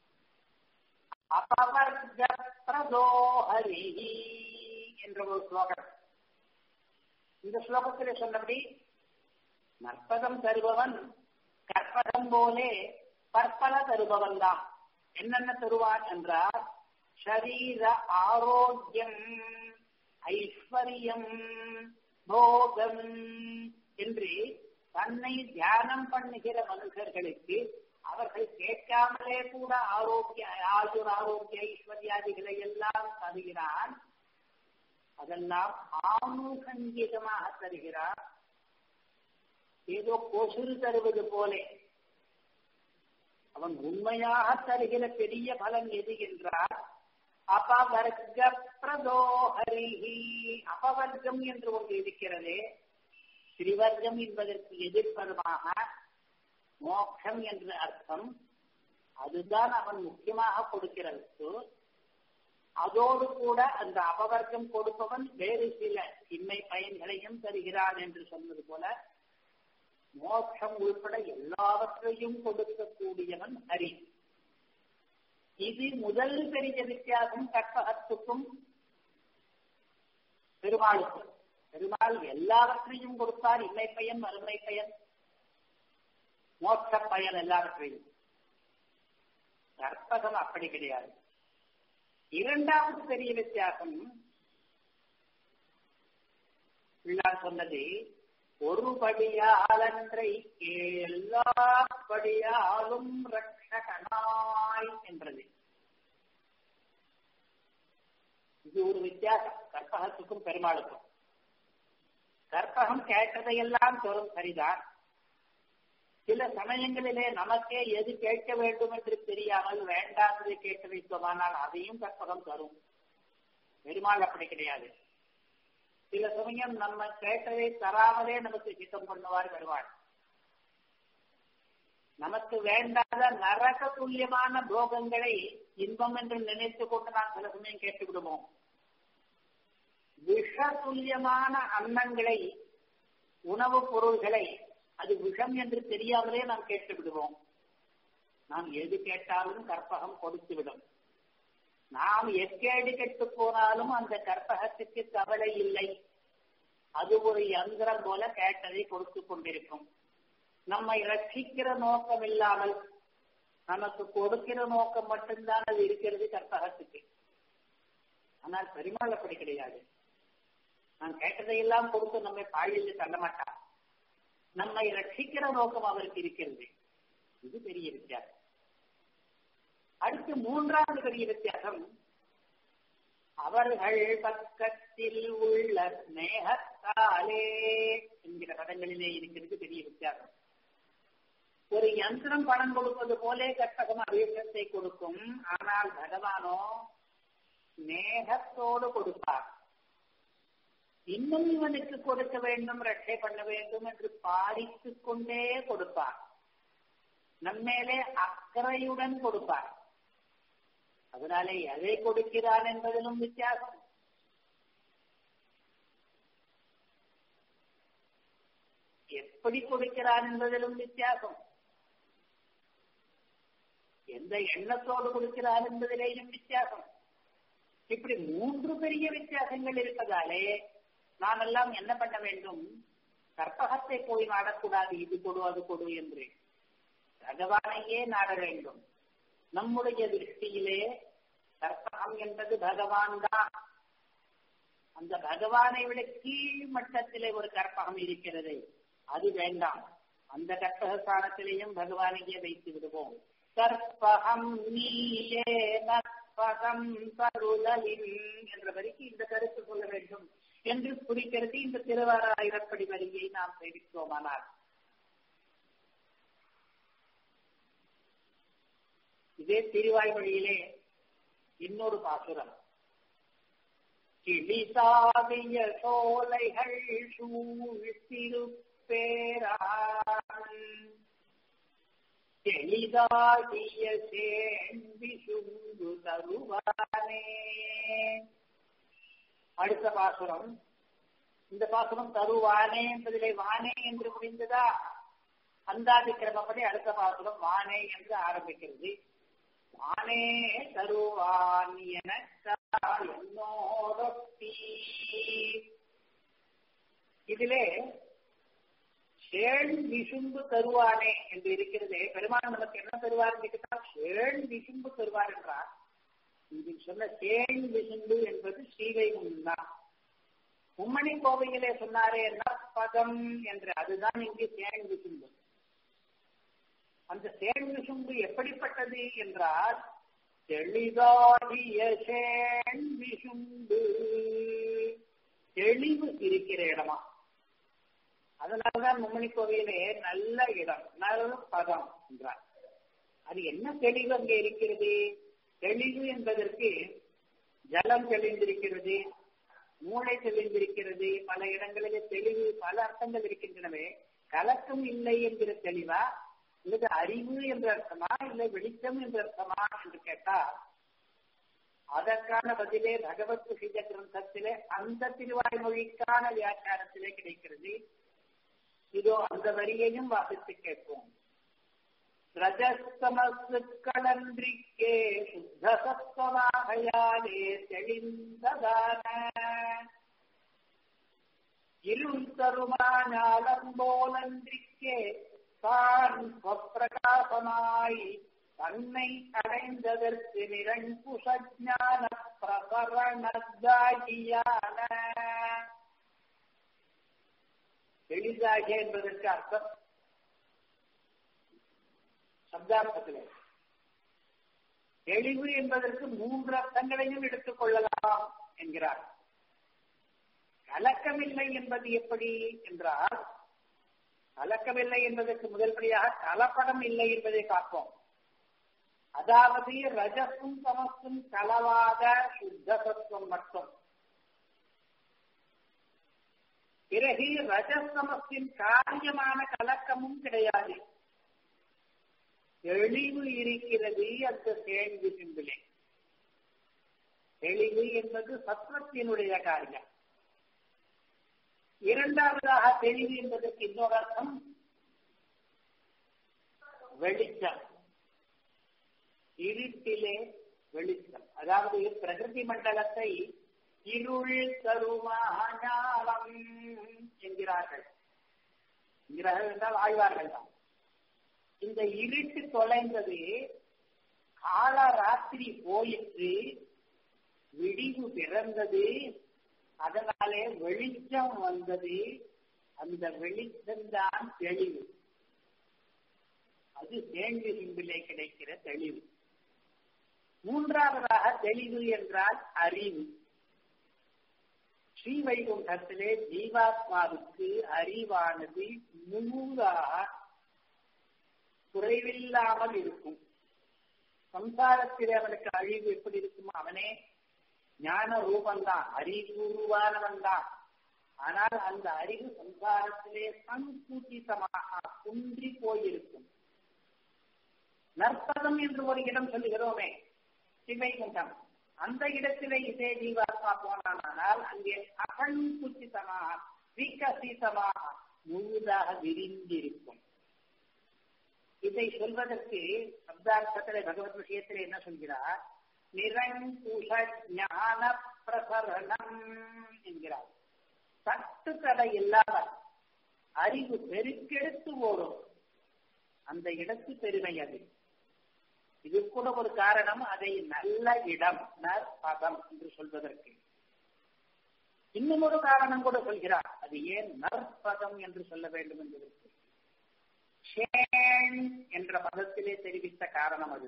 अपवर्गप्रदो हरिः என்ற ஒரு ஸ்லோகம் இந்த ஸ்லோகத்திலே சொன்னபடி நற்பதம் தருபவன் கற்பகம் போலே பற்பல தருபவன் தான் என்னென்ன தருவான் என்றால் ஷரீர ஆரோக்கியம் ஐஸ்வர்யம் போகம் என்று தன்னை தியானம் பண்ணுகிற மனுஷர்களுக்கு அவர்கள் கேட்காமலே கூட ஆரோக்கிய ஆயுர் ஆரோக்கிய ஐஸ்வர்யாதிகளை எல்லாம் தருகிறான் அதெல்லாம் ஆணுசங்கீதமாக தருகிறார் ஏதோ கொசுறு தருவது போலே அவன் உண்மையாக தருகிற பெரிய பலன் எது என்றால் அபவர்க்க பிரதோஹரிஹி அபவர்க்கம் என்று ஒன்று இருக்கிறது திரிவர்க்கம் என்பதற்கு எதிர்ப்பதமாக மோட்சம் என்று அர்த்தம் அதுதான் அவன் முக்கியமாக கொடுக்கிறது அதோடு கூட அந்த அபவர்க்கம் கொடுப்பவன் வேறு சில இன்மை பயன்களையும் தருகிறான் என்று சொன்னது போல மோட்சம் உள்பட எல்லாவற்றையும் கொடுக்கக்கூடியவன் ஹரி இது முதல் பெரிய வித்தியாசம் கற்பகத்துக்கும் பெருமாளுக்கும் பெருமாள் எல்லாவற்றையும் கொடுத்தார் இன்மை பயன் மறுமை பயன் மோட்ச பயன் எல்லாவற்றையும் கற்பகம் அப்படி கிடையாது இரண்டாவது பெரிய வித்தியாசம் பிள்ளார் சொன்னது ஒரு படியாலன்றை எல்லா படியாலும் ரட்சகனாய் என்றது இது ஒரு வித்தியாசம் கற்பகத்துக்கும் பெருமாளுக்கும் கற்பகம் கேட்டதையெல்லாம் தரும் சரிதான் சில சமயங்களிலே நமக்கே எது கேட்க வேண்டும் என்று தெரியாமல் வேண்டாதது கேட்டு வைத்தோமானால் அதையும் கற்பகம் தரும் பெருமாள் அப்படி கிடையாது சில சமயம் நம்ம கேட்டதை தராமலே நமக்கு சித்தம் பண்ணுவார் பெருமாள் நமக்கு வேண்டாத நரக துல்லியமான போகங்களை இன்பம் என்று நினைத்து கொண்டு நாம் சில சமயம் கேட்டு விடுவோம் விஷ துல்லியமான அன்னங்களை உணவுப் பொருள்களை அது விஷம் என்று தெரியாமலே நாம் கேட்டு விடுவோம் நாம் எது கேட்டாலும் கற்பகம் கொடுத்துவிடும் நாம் எக்கேடு கெட்டு போனாலும் அந்த கற்பகத்துக்கு கவலை இல்லை அது ஒரு யந்திரம் போல கேட்டதை கொடுத்து கொண்டிருக்கும் நம்மை ரட்சிக்கிற நோக்கம் இல்லாமல் நமக்கு கொடுக்கிற நோக்கம் மட்டும்தான் அது இருக்கிறது கற்பகத்துக்கு ஆனால் பெருமாள் அப்படி கிடையாது நான் கேட்டதையெல்லாம் கொடுத்து நம்மை பாழியில் தள்ள மாட்டார் நம்மை ரட்சிக்கிற நோக்கம் அவருக்கு இருக்கிறது இது பெரிய வித்தியாசம் அடுத்து மூன்றாவது பெரிய வித்தியாசம் அவர்கள் பக்கத்தில் உள்ள மேகத்தாலே என்கிற பதங்களிலே இருக்கிறது பெரிய வித்தியாசம் ஒரு யந்திரம் பணம் கொடுப்பது போலே கட்டகம் அபிஷேகத்தை கொடுக்கும் ஆனால் பகவானோ மேகத்தோடு கொடுப்பார் இன்னும் இவனுக்கு கொடுக்க வேண்டும் ரட்சை பண்ண வேண்டும் என்று பாடித்துக் கொண்டே கொடுப்பார் நம்மேலே அக்கறையுடன் கொடுப்பார் அதனாலே எதை கொடுக்கிறான் என்பதிலும் வித்தியாசம் எப்படி கொடுக்கிறான் என்பதிலும் வித்தியாசம் எந்த எண்ணத்தோடு கொடுக்கிறான் என்பதிலேயும் வித்தியாசம் இப்படி மூன்று பெரிய வித்தியாசங்கள் இருப்பதாலே நாம் எல்லாம் என்ன பண்ண வேண்டும் கற்பகத்தை போய் நாடக்கூடாது இது கொடு அது கொடு என்று பகவானையே நாட வேண்டும் நம்முடைய திருஷ்டியிலே கற்பகம் என்பது பகவான் தான் அந்த பகவானை விட கீழ் மட்டத்திலே ஒரு கற்பகம் இருக்கிறது அது வேண்டாம் அந்த கற்பக ஸ்தானத்திலேயும் பகவானையே வைத்து விடுவோம் கற்பகம் நீலே நற்பகம் தருதலின் என்ற வரிக்கு இந்த கருத்து சொல்ல வேண்டும் என்று குறிக்கிறது இந்த திருவாராயிரப்படி வரியை நாம் தெரிவித்தோமானார் இதே திருவாய்மொழியிலே இன்னொரு பாசுரம் கிளிசாதிய சோலைகள் சூழ்த்திருப்பேரான் எளிதாகிய சேண்டி சுங்கு தருவானே அடுத்த பாசுரம் இந்த பாசுரம் தருவானே என்பதிலே வானே என்று முடிந்ததா அந்தாதி கிரமப்படி அடுத்த பாசுரம் வானே என்று ஆரம்பிக்கிறது வானே தருவான் எனக்கால் என்னோடொட்டி இதிலே ஷேண் விசும்பு தருவானே என்று இருக்கிறதே பெருமான் நமக்கு என்ன தருவார் கேட்டால் ஷேண் விசும்பு தருவார் என்றார் இதில் சொன்ன சேண் விசும்பு என்பது ஸ்ரீவைகுண்டம் தான் மும்மணி கோவையிலே சொன்னாரே நற்பதம் என்று அதுதான் இங்கு சேண் விசும்பு அந்த சேண் விசும்பு எப்படிப்பட்டது என்றால் தெளிதாகிய சேண் விசும்பு தெளிவு இருக்கிற இடமா அதனாலதான் மும்மணி கோவிலே நல்ல இடம் நல்ல பதம் என்றார் அது என்ன தெளிவு அங்கே இருக்கிறது தெளிவு என்பதற்கு ஜலம் தெளிந்திருக்கிறது மூளை தெளிந்திருக்கிறது பல இடங்களிலே தெளிவு பல அர்த்தங்கள் இருக்கின்றனவே கலக்கம் இல்லை என்கிற தெளிவா இல்லது அறிவு என்ற அர்த்தமா இல்லை வெளிச்சம் என்ற அர்த்தமா என்று கேட்டா அதற்கான பதிலே பகவத் சித கிரந்தத்திலே அந்த திருவாய்மொழிக்கான வியாக்கியானத்திலே கிடைக்கிறது இதோ அந்த வரியையும் வாசித்து கேட்போம் ரஜஸ்தமசுக்களன்றிக்கே சுத்த சத்வமாகையாலே தெளிந்ததான இருள் தருமானாலம்போலன்றிக்கே தான் பிரகாசமாய் தன்னை அடைந்ததற்கு நிரங்குஷஞான பிரசரணத்தாகியான எளிதாக என்பதற்கு அர்த்தம் சப்தார்த்தத்திலே தெளிவு என்பதற்கு மூன்று அர்த்தங்களையும் எடுத்துக் கொள்ளலாம் என்கிறார் கலக்கமில்லை என்பது எப்படி என்றால் கலக்கமில்லை என்பதற்கு முதல்படியாக கலப்படம் இல்லை என்பதை பார்ப்போம் அதாவது ரஜசும் தமசும் கலவாத சுத்த சத்துவம் மட்டும் பிறகு ரஜசமத்தின் காரியமான கலக்கமும் கிடையாது தெளிவு இருக்கிறது அந்த தேர்வு சிம்பிளே தெளிவு என்பது சத்வத்தினுடைய காரியம் இரண்டாவதாக தெளிவு என்பதற்கு இன்னொரு அர்த்தம் வெளிச்சம் இருட்டிலே வெளிச்சம் அதாவது பிரகிருதி மண்டலத்தை இருள் தருமாஞாலம் என்கிறார்கள் என்கிறார்கள் என்றால் ஆழ்வார்கள் தான் இந்த இருட்டு தொலைந்தது கால ராத்திரி போயிற்று விடிவு பிறந்தது அதனாலே வெளிச்சம் வந்தது அந்த வெளிச்சம்தான் தெளிவு அது தேங்கு சிம்பிலே கிடைக்கிற தெளிவு மூன்றாவதாக தெளிவு என்றால் அறிவு ஸ்ரீவைகுண்டத்திலே ஜீவாத்மாவுக்கு அறிவானது முழுதாக குறைவில்லாமல் இருக்கும் சம்சாரத்திலே அவனுக்கு அழிவு எப்படி இருக்குமோ அவனே ஞான ரூபந்தான் அறிவுருவானவன் தான் ஆனால் அந்த அறிவு சம்சாரத்திலே சங்கூட்டிதமாக குன்றி போயிருக்கும் நற்பதம் என்று ஒரு இடம் சொல்லுகிறோமே சிவைகுண்டம் அந்த இடத்திலே இதே ஜீவாத்மா போனானால் அங்கே அகங்குச்சிதமாக விகசிதமாக முழுதாக விரிந்திருக்கும் இதை சொல்வதற்கு சப்தார்த்தத்திலே பகவத் விஷயத்திலே என்ன சொல்கிறார் நிரங்குஷ ஞான பிரசரணம் என்கிறார் சட்டு தடை இல்லாத அறிவு பெருக்கெடுத்து ஓடும் அந்த இடத்து பெருமை அது இது கூட ஒரு காரணம் அதை நல்ல இடம் நற்பதம் என்று சொல்வதற்கு இன்னும் ஒரு காரணம் கூட சொல்கிறார் அது ஏன் நற்பதம் என்று சொல்ல வேண்டும் என்பதற்கு ஷேன் என்ற பதத்திலே தெரிவித்த காரணம் அது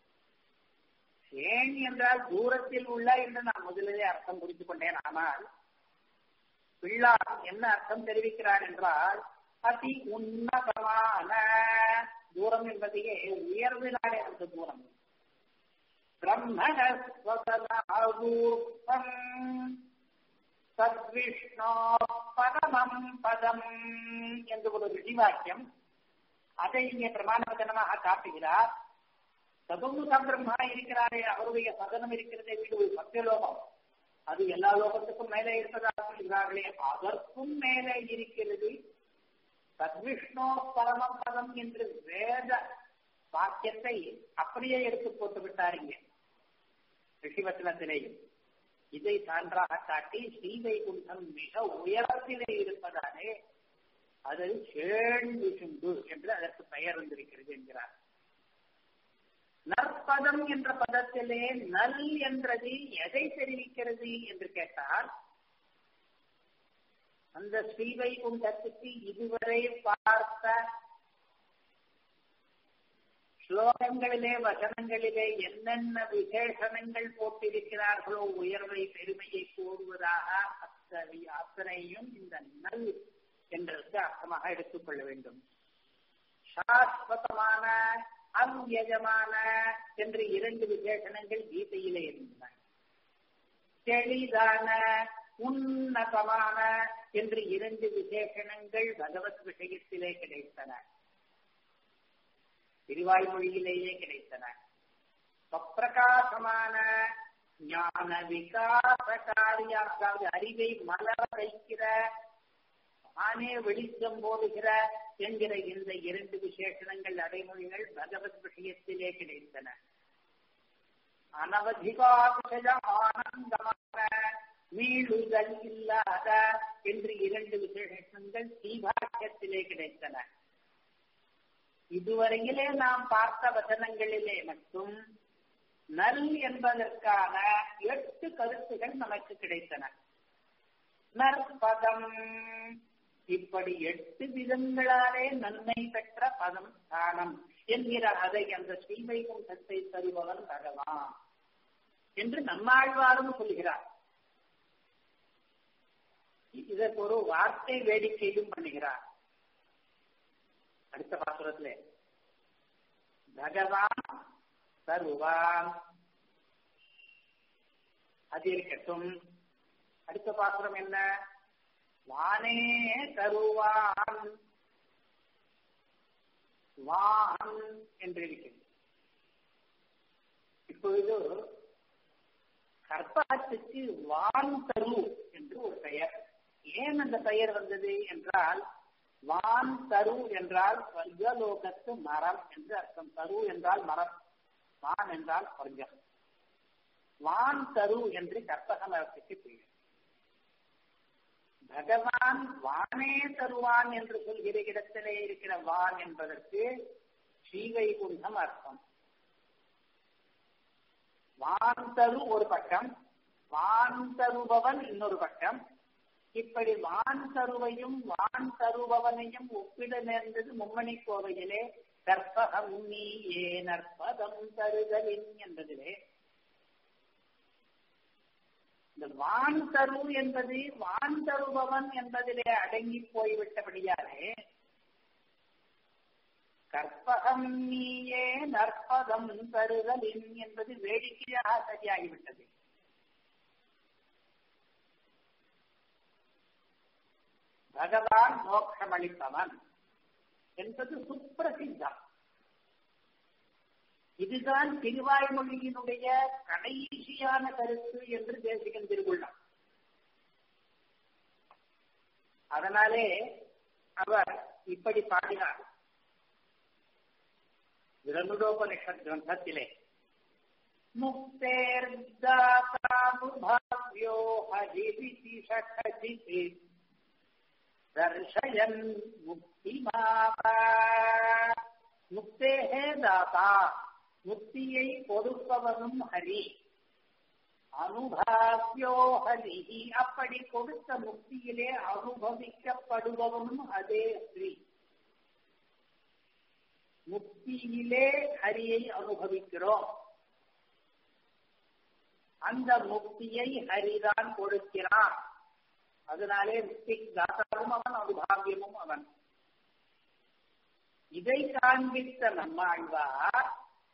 ஷேன் என்றால் தூரத்தில் உள்ள என்று நான் முதலிலே அர்த்தம் புரிந்து கொண்டேன் ஆனால் பிள்ளார் என்ன அர்த்தம் தெரிவிக்கிறார் என்றால் அதி உன்னதமான தூரம் என்பதையே உயர்வினாலே அந்த தூரம் பிரம்மணஸ்வதூர்த்தம் சத்விஷ்ணோ பரமம் பதம் என்று ஒரு ரிஷிவாக்கியம் அதை இங்கே பிரமாணவச்சனமாக காட்டுகிறார் சதுர்முக பிரம்மா இருக்கிறாரே அவருடைய சதனம் இருக்கிறதே வீடு ஒரு சத்தியலோகம் அது எல்லா லோகத்துக்கும் மேலே இருப்பதாக சொல்கிறார்களே அதற்கும் மேலே இருக்கிறது சத்விஷ்ணோ பரமம் பதம் என்று வேத வாக்கியத்தை அப்படியே எடுத்து போட்டு விட்டார் இங்கே ரிஷிவச்சனத்திலேயும் இதை சான்றாக காட்டி ஸ்ரீவைகுண்டம் மிக உயரத்திலே இருப்பதாலே அது சேண்விசுண்டு என்று அதற்கு பெயர் வந்திருக்கிறது என்கிறார் நற்பதம் என்ற பதத்திலே நல் என்றது எதை தெரிவிக்கிறது என்று கேட்டால் அந்த ஸ்ரீவைகுண்டத்துக்கு இதுவரை பார்த்த ஸ்லோகங்களிலே வசனங்களிலே என்னென்ன விசேஷணங்கள் போட்டிருக்கிறார்களோ உயர்வை பெருமையை கூறுவதாக அத்தனை அத்தனையும் இந்த நல் என்றதற்கு அர்த்தமாக எடுத்துக்கொள்ள வேண்டும் சாஸ்வதமான அவ்யஜமான என்று இரண்டு விசேஷணங்கள் கீதையிலே இருந்தன தெளிதான உன்னதமான என்று இரண்டு விசேஷணங்கள் பகவத் விஷயத்திலே கிடைத்தன திருவாய்மொழியிலேயே கிடைத்தன பிரகாசமான ஞான விகாசகாரியா அதாவது அறிவை மலர வைக்கிற ஆனே வெளிச்சம் போடுகிற என்கிற இந்த இரண்டு விசேஷணங்கள் அடைமொழிகள் பகவத் விஷயத்திலே கிடைத்தன அனவதிகாதிசய ஆனந்தமான மீளுதல் இல்லாத என்று இரண்டு விசேஷங்கள் தீபாக்கியத்திலே கிடைத்தன இதுவரையிலே நாம் பார்த்த வசனங்களிலே மட்டும் நல் என்பதற்கான எட்டு கருத்துகள் நமக்கு கிடைத்தன நற்பதம் இப்படி எட்டு விதங்களாலே நன்மை பெற்ற பதம் தானம் என்கிற அதை அந்த ஸ்ரீவைகுண்டத்தை தருபவன் பகவான் என்று நம்மாழ்வாரும் சொல்கிறார் இதற்கு ஒரு வார்த்தை வேடிக்கையும் பண்ணுகிறார் அடுத்த பாசுரத்துல பகவான் தருவான் அது இருக்கட்டும் அடுத்த பாசுரம் என்ன வானே தருவான் வான் என்று இருக்கிறது இப்பொழுது கற்பகத்துக்கு வான் தரு என்று ஒரு பெயர் ஏன் அந்த பெயர் வந்தது என்றால் வான் தரு என்றால் ஸ்வர்கலோகத்து மரம் என்று அர்த்தம் தரு என்றால் மரம் வான் என்றால் ஸ்வர்கம் வான் தரு என்று கற்பக மரத்துக்கு பெயர் பகவான் வானே தருவான் என்று சொல்கிற இடத்திலே இருக்கிற வான் என்பதற்கு ஸ்ரீவைகுண்டம் அர்த்தம் வான் தரு ஒரு பக்கம் வான் தருபவன் இன்னொரு பக்கம் இப்படி வான் தருவையும் வான் தருபவனையும் ஒப்பிட நேர்ந்தது மும்மணி கோவையிலே கற்பகம் நீ ஏ நற்பதம் தருதலின் என்பதிலே இந்த வான் தரு என்பது வான் தருபவன் என்பதிலே அடங்கி போய்விட்டபடியாலே கற்பகம் நீயே நற்பதம் தருதலின் என்பது வேடிக்கையாக சரியாகிவிட்டது பகவான் மோட்சமளிப்பவன் என்பது சுப்பிரசித்தம் இதுதான் திருவாய்மொழியினுடைய கடைசியான கருத்து என்று தேசிகன் திருக்குள்ளம் அதனாலே அவர் இப்படி பாடினார் விரமுடோபனிஷத் கிரந்தத்திலே முக்தேர்தாத்தானுபாவ்யோ ஹரிதி சகஜிதி தர்ஷயன் முக்திமாவா முக்தேகே தாத்தா முக்தியை கொடுப்பவனும் ஹரி அனுபாவியோ ஹரி அப்படி கொடுத்த முக்தியிலே அனுபவிக்கப்படுபவனும் அதே ஸ்ரீ முக்தியிலே ஹரியை அனுபவிக்கிறோம் அந்த முக்தியை ஹரிதான் கொடுக்கிறான் அதனாலே முக்தி தாத்தாவும் அவன் அனுபாவியமும் அவன் இதை காண்பித்த நம்மாழ்வார்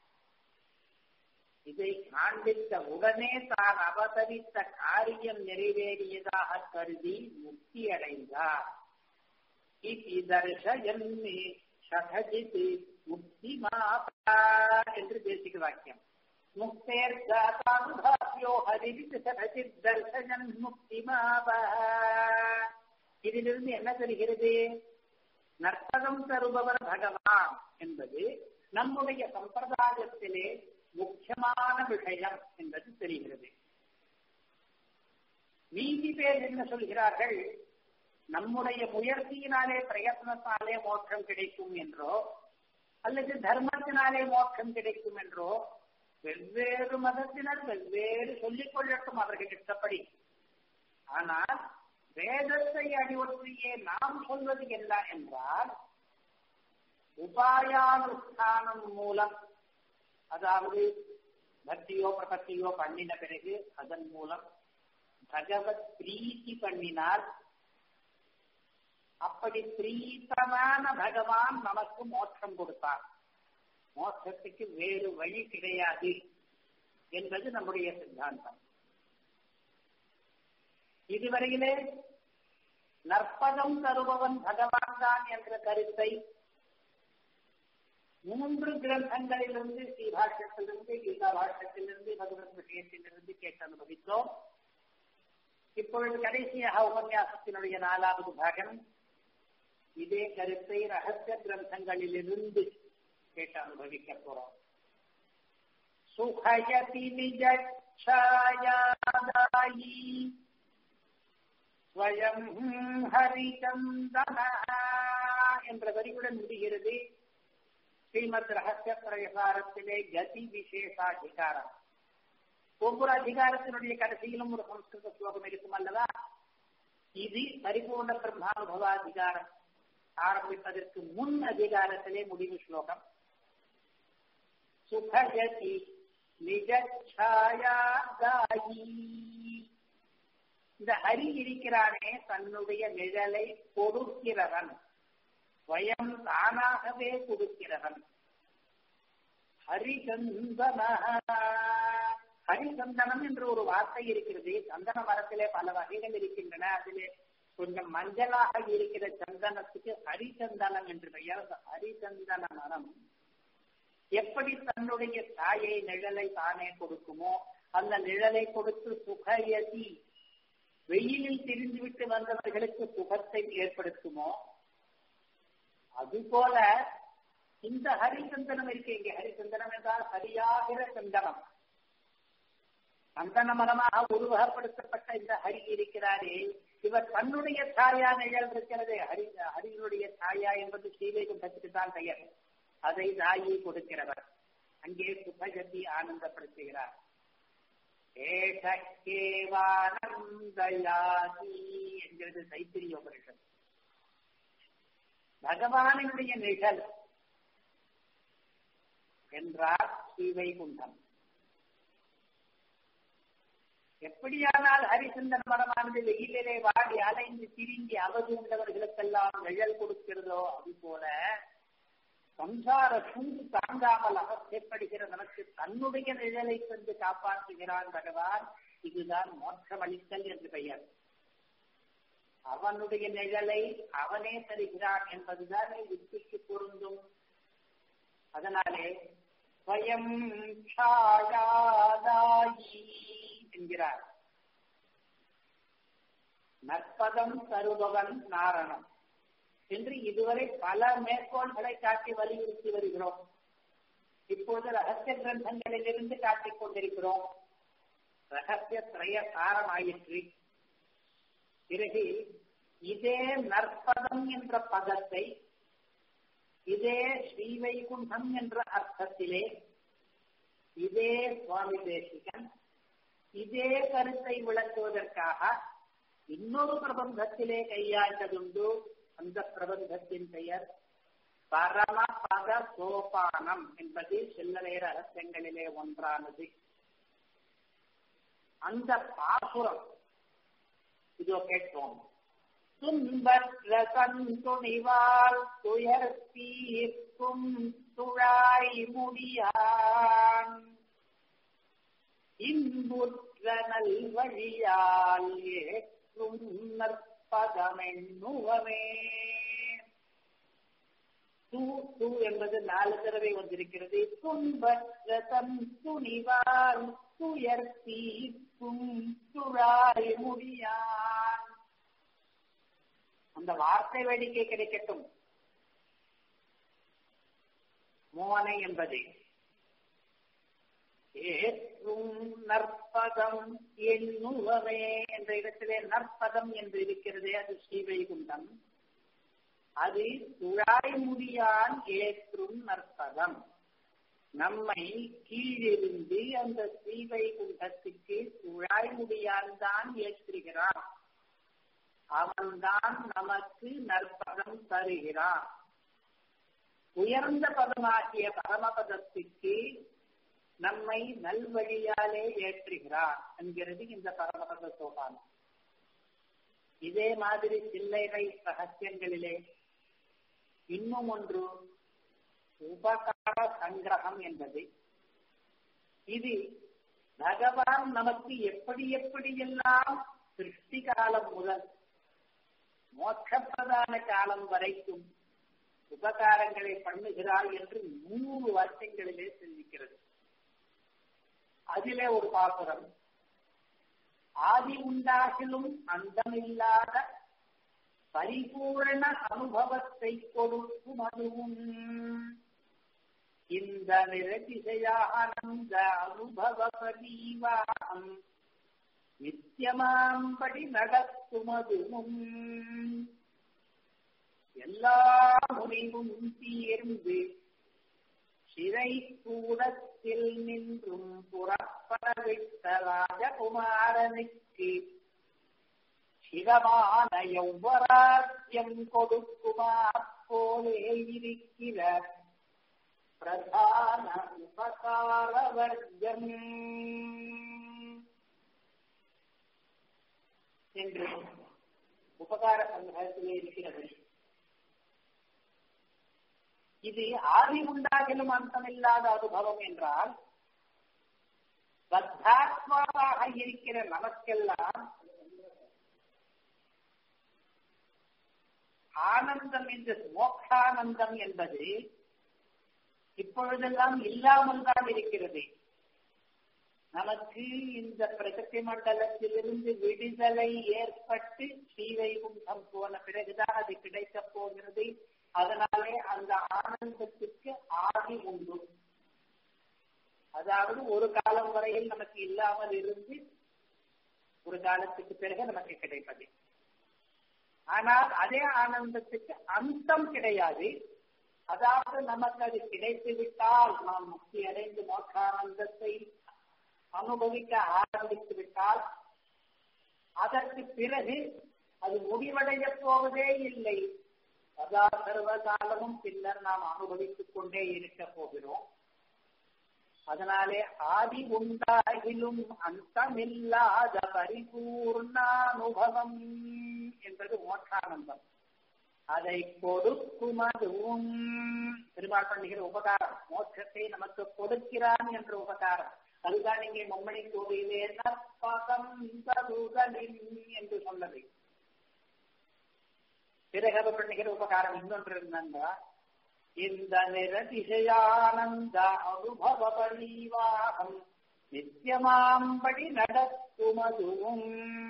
இதை காண்பித்த உடனே தான் அவதரித்த காரியம் நிறைவேறியதாக கருதி முக்தி அடைந்தார் தர்ஷயன்னே சதஜித் முக்திமாபா என்று தேசிக வாக்கியம் முக்தேர்காதானுபாவியோ ஹரிஜித் சதஜித் தர்சனன் முக்திமாபா இதிலிருந்து என்ன தெரிகிறது நற்பதம் தருபவர் பகவான் என்பது நம்முடைய சம்பிரதாயத்திலே முக்கியமான விஷயம் என்பது தெரிகிறது நீதி பேர் என்ன சொல்கிறார்கள் நம்முடைய முயற்சியினாலே பிரயத்னத்தாலே மோட்சம் கிடைக்கும் என்றோ அல்லது தர்மத்தினாலே மோட்சம் கிடைக்கும் என்றோ வெவ்வேறு மதத்தினர் வெவ்வேறு சொல்லிக் கொள்ளட்டும் அவர்கள் இஷ்டப்படி ஆனால் வேதத்தை அடிவொற்றியே நாம் சொல்வது என்ன என்றால் உபாயானுஷ்டானம் மூலம் அதாவது பக்தியோ பிரபத்தியோ பண்ணின பிறகு அதன் மூலம் பகவத் பிரீத்தி பண்ணினால் அப்படி பிரீத்தமான பகவான் நமக்கு மோட்சம் கொடுப்பார் மோட்சத்துக்கு வேறு வழி கிடையாது என்பது நம்முடைய சித்தாந்தம் இதுவரையிலே நற்பதம் தருபவன் பகவான் தான் என்ற கருத்தை மூன்று கிரந்தங்களிலிருந்து ஸ்ரீபாஷ்யத்திலிருந்து கீதா பாஷ்யத்திலிருந்து பகவத் விஷயத்திலிருந்து கேட்டு அனுபவித்தோம் இப்பொழுது கடைசியாக உபன்யாசத்தினுடைய நாலாவது பாகம் இதே கருத்தை ரகசிய கிரந்தங்களிலிருந்து கேட்டு அனுபவிக்க போறோம் சுகயதி நிஜாயாதாயி ஸ்வயம் ஹரிச்சந்தன என்ற வரியுடன் முடிகிறது ஸ்ரீமத் ரகசிய பிரகாரத்திலே கதி விசேஷாதிகாரம் ஒவ்வொரு அதிகாரத்தினுடைய கடைசியிலும் ஒரு சம்ஸ்கிருத ஸ்லோகம் இருக்கும் அல்லவா இது பரிபூர்ண பிரம்மானுபவாதிகாரம் ஆரம்பிப்பதற்கு முன் அதிகாரத்திலே முடிவு ஸ்லோகம் சுகஜதி நிஜாயாதாயி இந்த ஹரி இருக்கிறானே தன்னுடைய நிழலை கொடுக்கிறவன் ஸ்வயம் தானாகவே கொடுக்கிறவன் ஹரிசந்தன ஹரிசந்தனம் என்று ஒரு வார்த்தை இருக்கிறது சந்தன மரத்திலே பல வகைகள் இருக்கின்றன அதிலே கொஞ்சம் மஞ்சளாக இருக்கிற சந்தனத்துக்கு ஹரிசந்தனம் என்று பெயர் ஹரிசந்தன மரம் எப்படி தன்னுடைய தாயை நிழலை தானே கொடுக்குமோ அந்த நிழலை கொடுத்து சுகயதி வெயிலில் திரிந்துவிட்டு வந்தவர்களுக்கு சுகத்தை ஏற்படுத்துமோ அதுபோல இந்த ஹரிசந்தனம் இருக்கு இங்கே ஹரிசந்தனம் என்றால் ஹரியாகிற சந்தனம் சந்தன மரமாக உருவகப்படுத்தப்பட்ட இந்த ஹரி இருக்கிறாரே இவர் தன்னுடைய சாயா நிழல் இருக்கிறது ஹரி ஹரியினுடைய சாயா என்பது ஸ்ரீவைகுண்டத்துக்கு தான் பெயர் அதை தாயி கொடுக்கிறவர் அங்கே சுபஜதி ஆனந்தப்படுத்துகிறார் ஏஷக்கேவானந்தயாதி என்கிறது தைத்திரிய உபனிஷம் பகவானினுடைய நிழல் என்றார் ஸ்ரீவைகுண்டம் எப்படியானால் ஹரிசந்தன் மரமானது வெயிலிலே வாடி அலைந்து திரிங்கி அவதி உள்ளவர்களுக்கெல்லாம் நிழல் கொடுக்கிறதோ அது போல சம்சார சூடு தாங்காமல் அவசியப்படுகிற நமக்கு தன்னுடைய நிழலை கொண்டு காப்பாற்றுகிறான் பகவான் இதுதான் மோட்சமளித்தல் என்று பெயர் அவனுடைய நிழலை அவனே தருகிறான் என்பதுதான் யுக்திக்கு பொருந்தும் அதனாலே ஸ்வயம் என்கிறார் நற்பதம் தருபவன் நாரணம் என்று இதுவரை பல மேற்கோள்களை காட்டி வலியுறுத்தி வருகிறோம் இப்போது ரகசிய கிரந்தங்களிலிருந்து காட்டிக் கொண்டிருக்கிறோம் ரகசிய திரய சாரமாயிற்று பிறகு இதே நற்பதம் என்ற பதத்தை இதே ஸ்ரீவைகுண்டம் என்ற அர்த்தத்திலே இதே சுவாமி தேசிகன் இதே கருத்தை விளக்குவதற்காக இன்னொரு பிரபந்தத்திலே கையாண்டதுண்டு அந்த பிரபந்தத்தின் பெயர் பரமபத சோபானம் என்பது சில்லறை ரகசியங்களிலே ஒன்றானது அந்த பாசுரம் இதோ கேட்போம் துன்பற்ற கண்துணிவால் துயர் தீர்க்கும் துழாய் முடியான் இன்புற்ற நல்வழியால் ஏற்றும் நற்பதமென்னுவமே தூ தூ என்பது நாலு தடவை வந்திருக்கிறது துன்பற்ற தம் துணிவால் துயர் தீர்க்கும் துழாய் முடியான் அந்த வார்த்தை வேடிக்கை கிடைக்கட்டும் மோனை என்பது ஏற்றும் நற்பதம் எண்ணுவமே என்ற இடத்திலே நற்பதம் என்று இருக்கிறதே அது ஸ்ரீவைகுண்டம் அது துழாய் முடியான் ஏற்றும் நற்பதம் நம்மை கீழிருந்து அந்த ஸ்ரீவைகுண்டத்துக்கு துழாய் முடியான் தான் ஏற்றுகிறான் அவன்தான் நமக்கு நற்பதம் தருகிறான் உயர்ந்த பதமாகிய பரமபதத்துக்கு நம்மை நல்வழியாலே ஏற்றுகிறார் என்கிறது இந்த பரமபத சோபானம் இதே மாதிரி சில்லறை ரகசியங்களிலே இன்னும் ஒன்று உபகார சங்கிரகம் என்பது இது பகவான் நமக்கு எப்படி எப்படியெல்லாம் சிருஷ்டி காலம் முதல் மோட்சப்பிரதான காலம் வரைக்கும் உபகாரங்களை பண்ணுகிறாள் என்று நூறு வருஷங்களிலே சிந்திக்கிறது அதிலே ஒரு பாசுரம் ஆதி உண்டாகிலும் அந்தமில்லாத பரிபூரண அனுபவத்தை கொடுக்கும் அதுவும் இந்த நிரதிசயானந்த அனுபவ பரிவாகம் நித்தியமாம்படி நடத்தும் அதுவும் எல்லா முறிவும் தீர்ந்து சிறை கூடத்தில் நின்றும் புறப்படவிட்ட ராஜகுமாரனுக்கு சிரமான யௌவராஜ்யம் கொடுக்குமா போலே இருக்கிற பிரதான உபகார வர்க்கம் என்று உபகார சங்கிரகத்திலே இருக்கிறது இது ஆதி உண்டாகிலும் அந்தமில்லாத அனுபவம் என்றால் பத்தாத்மாவாக இருக்கிற நமக்கெல்லாம் ஆனந்தம் என்று மோக்ஷானந்தம் என்பது இப்பொழுதெல்லாம் இல்லாமல் தான் இருக்கிறது நமக்கு இந்த பிரகதி மண்டலத்திலிருந்து விடுதலை ஏற்பட்டு ஸ்ரீவைகுண்டம் போன பிறகுதான் அது கிடைக்கப் போகிறது அதனாலே அந்த ஆனந்தத்துக்கு ஆதி உண்டு அதாவது ஒரு காலம் வரையில் நமக்கு இல்லாமல் இருந்து ஒரு காலத்துக்கு பிறகு நமக்கு கிடைப்பது ஆனால் அதே ஆனந்தத்துக்கு அந்தம் கிடையாது அதாவது நமக்கு அது கிடைத்து விட்டால் நாம் முக்தி அடைந்து மோட்சானந்தத்தை அனுபவிக்க ஆரம்பித்து விட்டால் அதற்கு பிறகு அது முடிவடைய போவதே இல்லை சதா சர்வ காலமும் பின்னர் நாம் அனுபவித்துக் கொண்டே இருக்க போகிறோம் அதனாலே ஆதி உண்டாகிலும் அந்தமில்லாத பரிபூர்ணானுபவம் என்பது மோட்சானந்தம் அதை கொடுக்கும் அதுவும் பெருமாள் பண்ணுகிற உபகாரம் மோட்சத்தை நமக்கு கொடுக்கிறான் என்ற உபகாரம் அதுதான் இங்கே மும்மணி கோவிலே நற்பகம் என்று சொன்னது பிறகு அவர் பண்ணுகிற உபகாரம் இன்னொன்று இருந்தா இந்த நிரதிசயானந்த அனுபவ பரிவாகம் நித்தியமாம்படி நடத்துமதுவும்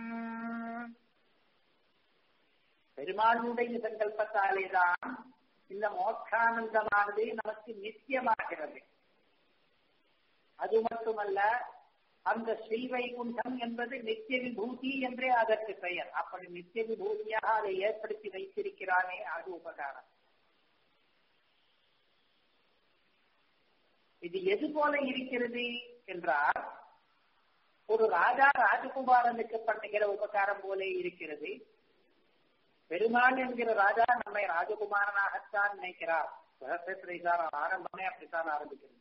பெருமாளுடைய சங்கல்பத்தாலேதான் இந்த மோட்சானந்தமானது நமக்கு நித்தியமாகிறது அது மட்டுமல்ல அந்த ஸ்ரீவைகுண்டம் என்பது நித்திய விபூதி என்றே அதற்கு பெயர் அப்படி நித்திய விபூதியாக அதை ஏற்படுத்தி வைத்திருக்கிறானே அது உபகாரம் இது எது போல இருக்கிறது என்றால் ஒரு ராஜா ராஜகுமாரனுக்கு பண்ணுகிற உபகாரம் போல இருக்கிறது பெருமாள் என்கிற ராஜா நம்மை ராஜகுமாரனாகத்தான் நினைக்கிறார் ஆரம்பமே அப்படித்தான் ஆரம்பிக்கிறது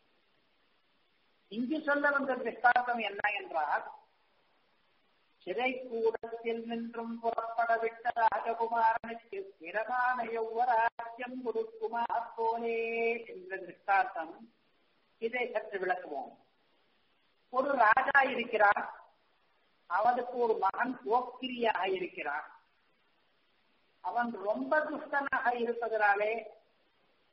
இங்கு சொல்ல வந்த திருஷ்டாந்தம் என்ன என்றால் சிறை கூடத்தில் நின்றும் புறப்பட விட்ட ராஜகுமாரனுக்கு ஸ்திரமான யௌவராஜ்யம் கொடுக்குமா போலே என்ற திருஷ்டாந்தம் இதை சற்று விளக்குவோம் ஒரு ராஜா இருக்கிறார் அவனுக்கு ஒரு மகன் போக்கிரியாக இருக்கிறான் அவன் ரொம்ப துஷ்டனாக இருப்பதனாலே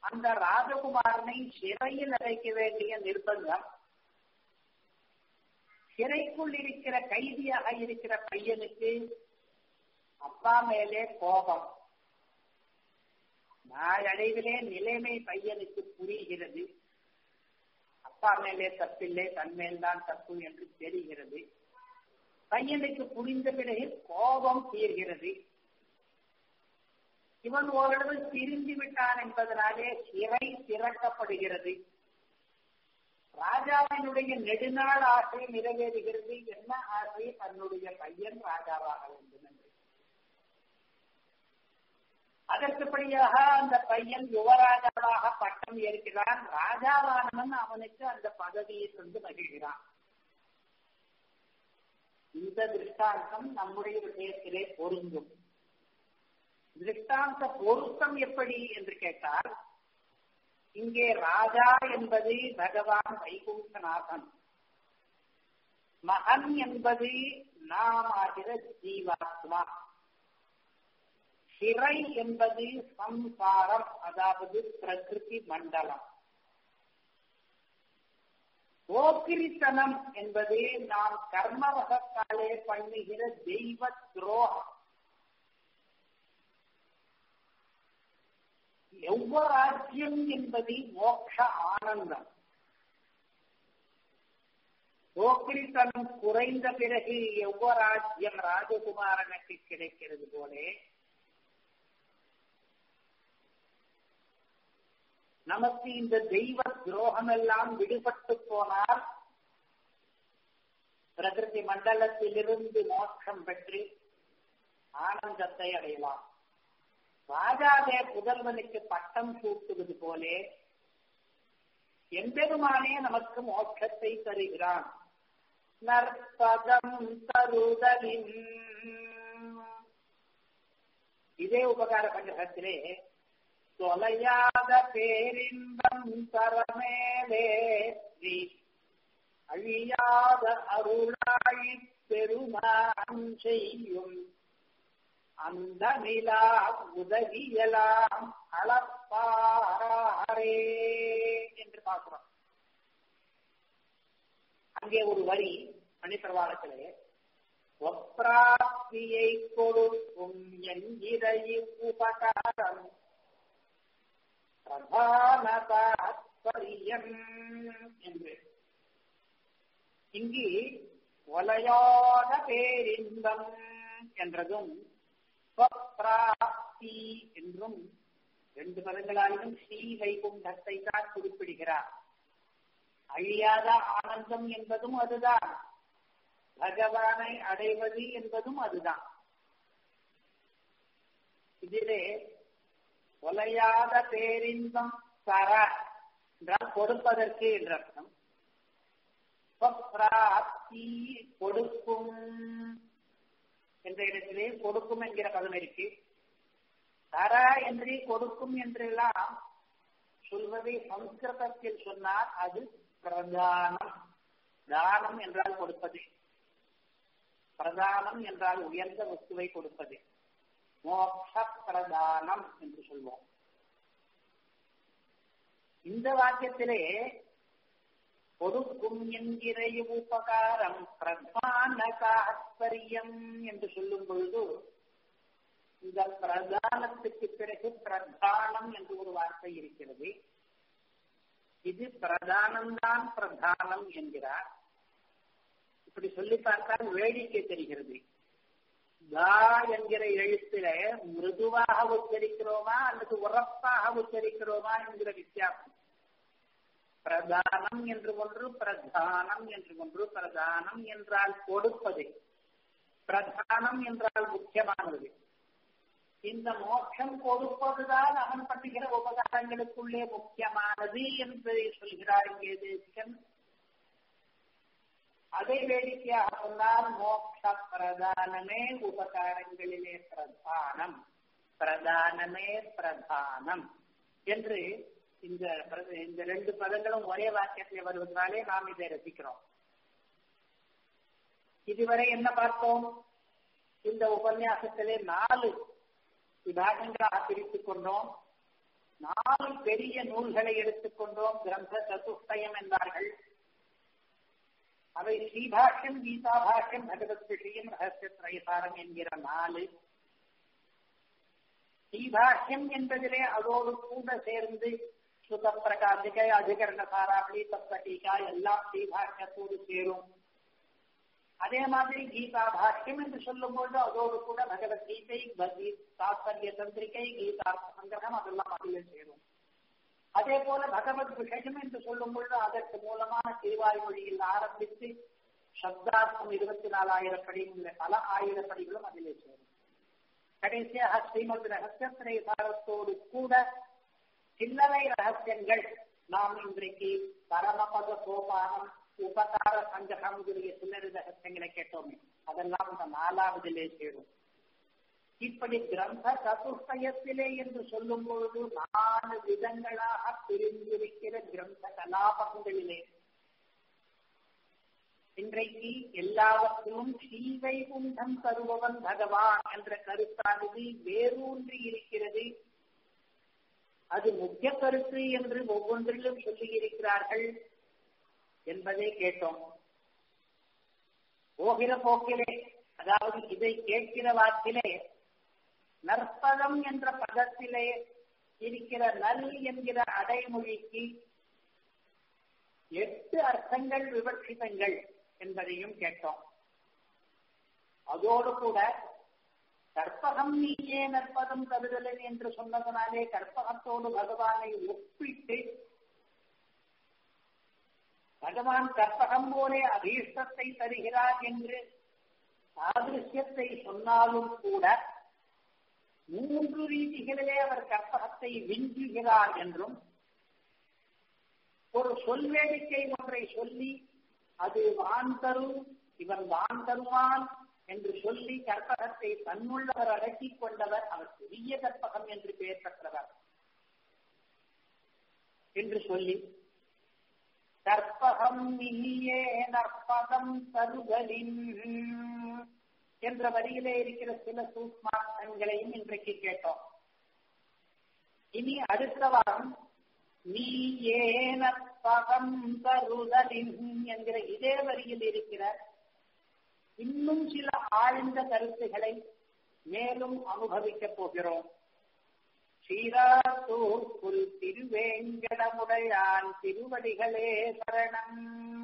அந்த ராஜகுமாரனை சிறையில் அடைக்க வேண்டிய நிர்பந்தம் சிறைக்குள் இருக்கிற கைதியாக இருக்கிற பையனுக்கு அப்பா மேலே கோபம் நாளடைவிலே நிலைமை பையனுக்கு புரிகிறது அப்பா மேலே தப்பில்லை தன் மேல்தான் தப்பு என்று தெரிகிறது பையனுக்கு புரிந்த பிறகு கோபம் தீர்கிறது இவன் ஓரளவு திரும்பி விட்டான் என்பதனாலே சிறை திறக்கப்படுகிறது ராஜாவினுடைய நெடுநாள் ஆசை நிறைவேறுகிறது என்ன ஆசை தன்னுடைய பையன் ராஜாவாக வேண்டும் என்று அதற்குப்படியாக அந்த பையன் யுவராஜாவாக பட்டம் ஏற்கிறான் ராஜாவானவன் அவனுக்கு அந்த பதவியை கொண்டு மகிழ்கிறான் இந்த திருஷ்டாந்தம் நம்முடைய விஷயத்திலே பொருந்தும் திருஷ்டாந்த பொருத்தம் எப்படி என்று கேட்டால் இங்கே ராஜா என்பது பகவான் வைகுண்டநாதன் மகன் என்பது நாம் ஆகிற ஜீவாத்மா சிறை என்பது சம்சாரம் அதாவது பிரகிருதி மண்டலம் போக்கிரித்தனம் என்பது நாம் கர்மவசத்தாலே பண்ணுகிற தெய்வ துரோகம் எவ்வராஜ்யம் என்பது மோட்ச ஆனந்தம் போக்கிரித்தனம் குறைந்த பிறகு எவ்வராஜ்யம் ராஜகுமாரனுக்கு கிடைக்கிறது போலே நமக்கு இந்த தெய்வ துரோகம் எல்லாம் விடுபட்டு போனால் பிரகிருதி மண்டலத்திலிருந்து மோட்சம் பெற்று ஆனந்தத்தை அடையலாம் ராஜாவே புதல்வனுக்கு பட்டம் சூட்டுவது போலே எம்பெருமானே நமக்கு மோட்சத்தை தருகிறான் நற்பதம் தருதலின் இதே உபகார பஞ்சகத்திலே தொலையாத பேரின்பம் தரமேலே ஸ்ரீ அழியாத அருளாழி பெருமான் செய்யும் அந்த நிலா உதவியலாம் அளப்பாரே என்று பார்க்கிறோம் அங்கே ஒரு வரி மணிப்பிரவாளத்திலே ஒப்ராப்தியை கொடுக்கும் என்கிறையும் உபகாரம் பிரதான தாத்பரியம் என்று இங்கு ஒலையாத பேரின்பம் என்றதும் ஸ்வப்ராப்தி என்றும் ரெண்டு பதங்களாலும் ஸ்ரீ வைகுண்டத்தை தான் குறிப்பிடுகிறார் அழியாத ஆனந்தம் என்பதும் அதுதான் பகவானை அடைவது என்பதும் அதுதான் இதிலே கொலையாத பேரின்பம் தர என்றால் கொடுப்பதற்கு என்ற அர்த்தம் பிராப்தி கொடுக்கும் என்ற இடத்திலே கொடுக்கும் என்கிற பதம் இருக்கு தர என்று கொடுக்கும் என்றெல்லாம் சொல்வதை சம்ஸ்கிருதத்தில் சொன்னால் அது பிரதானம் தானம் என்றால் கொடுப்பது பிரதானம் என்றால் உயர்ந்த வஸ்துவை கொடுப்பது மோட்ச பிரதானம் என்று சொல்வோம் இந்த வாக்கியத்திலே கொடுக்கும் என்கிற உபகாரம் பிரதான தாத்பரியம் என்று சொல்லும் பொழுது இந்த பிரதானத்துக்கு பிறகு பிரதானம் என்று ஒரு வார்த்தை இருக்கிறது இது பிரதானம்தான் பிரதானம் என்கிறார் இப்படி சொல்லி பார்த்தால் வேடிக்கை தெரிகிறது தா என்கிற எழுத்துல மிருதுவாக உச்சரிக்கிறோமா அல்லது உறப்பாக உச்சரிக்கிறோமா என்கிற வித்தியாசம் பிரதானம் என்று ஒன்று பிரதானம் என்று ஒன்று பிரதானம் என்றால் கொடுப்பது பிரதானம் என்றால் முக்கியமானது இந்த மோட்சம் கொடுப்பதுதான் அவன் பண்ணுகிற உபகாரங்களுக்குள்ளே முக்கியமானது என்று சொல்கிறார் இங்கே தேசிகன் அதை வேடிக்கையாக சொன்னால் மோட்ச பிரதானமே உபகாரங்களிலே பிரதானம் பிரதானமே பிரதானம் என்று இந்த இந்த ரெண்டு பதங்களும் ஒரே வாக்கியத்தில் வருவதனாலே நாம் இதை ரசிக்கிறோம் இதுவரை என்ன பார்த்தோம் இந்த உபன்யாசத்திலே நாலு விபாகங்களாக பிரித்துக் கொண்டோம் நாலு பெரிய நூல்களை எடுத்துக்கொண்டோம் கிரந்த சதுஷ்டயம் என்றார்கள் அவை ஸ்ரீபாஷ்யம் கீதா பாஷ்யம் பகவத் விஷயம் ரகசிய திரைசாரம் என்கிற நாலு ஸ்ரீபாஷ்யம் என்பதிலே அதோடு கூட சேர்ந்து சுத பிரகாசிகை அதிகரண சாராவளி தப்தீகா எல்லாம் ஸ்ரீபாஷ்யத்தோடு சேரும் அதே மாதிரி கீதா பாஷ்யம் என்று சொல்லும்போது அதோடு கூட பகவத்கீதை தாத்பரிய தந்திரிகை கீதா சங்கிரகம் அதெல்லாம் அதிலே சேரும் அதே போல பகவத் விஷயம் என்று சொல்லும் பொழுது அதற்கு மூலமான திருவாய்மொழியில் ஆரம்பித்து சப்தார்த்தம் இருபத்தி நாலாயிரம் படிகள் பல ஆயிரம் படிகளும் அதிலே சேரும் கடைசியாக ஸ்ரீமத் ரகசியத்திரைசாரத்தோடு கூட சில்லறை ரகசியங்கள் நாம் இன்றைக்கு பரமபத சோபானம் உபகார சங்ககம் முதலிய சில்லறை ரகசியங்களை கேட்டோமே அதெல்லாம் இந்த நாலாவதிலே சேரும் இப்படி கிரந்த சதுஷ்டயத்திலே என்று சொல்லும் பொழுது நாலு விதங்களாக பிரிந்திருக்கிற கிரந்த கலாபங்களிலே இன்றைக்கு எல்லாவற்றிலும் ஸ்ரீவைகுண்டம் தருபவன் பகவான் என்ற கருத்தானது வேரூன்றி இருக்கிறது அது முக்கிய கருத்து என்று ஒவ்வொன்றிலும் சொல்லியிருக்கிறார்கள் என்பதை கேட்டோம் போகிற போக்கிலே அதாவது இதை கேட்கிற வாக்கிலே நற்பதம் என்ற பதத்திலே இருக்கிற நல் என்கிற அடைமொழிக்கு எட்டு அர்த்தங்கள் விவட்சிதங்கள் என்பதையும் கேட்டோம் அதோடு கூட கற்பகம் நீயே நற்பதம் தருதலன் என்று சொன்னதனாலே கற்பகத்தோடு பகவானை ஒப்பிட்டு பகவான் கற்பகம் போலே அபீஷ்டத்தை தருகிறார் என்று சாதிருஷ்யத்தை சொன்னாலும் கூட மூன்று ரீதிகளிலே அவர் கற்பகத்தை விஞ்சுகிறார் என்றும் ஒரு சொல்வேடிக்கை ஒன்றை சொல்லி அது வான் தரும் இவன் வான் தருவான் என்று சொல்லி கற்பகத்தை தன்னுள்ளவர் அடக்கிக் கொண்டவர் அவர் பெரிய கற்பகம் என்று பெயர் பெற்றவர் என்று சொல்லி கற்பகம் நீயே நற்பதம் தருதலின் என்ற வரியிலே இருக்கிற சில சூக்மாங்களையும் இன்றைக்கு கேட்டோம் இனி அடுத்த வாரம் நீ ஏனப்பகம் தருதலின் என்கிற இதே வரியில் இருக்கிற இன்னும் சில ஆழ்ந்த கருத்துக்களை மேலும் அனுபவிக்கப் போகிறோம் ஸ்ரீராத்தூர் புல் திருவேங்கடமுடையான் திருவடிகளே சரணம்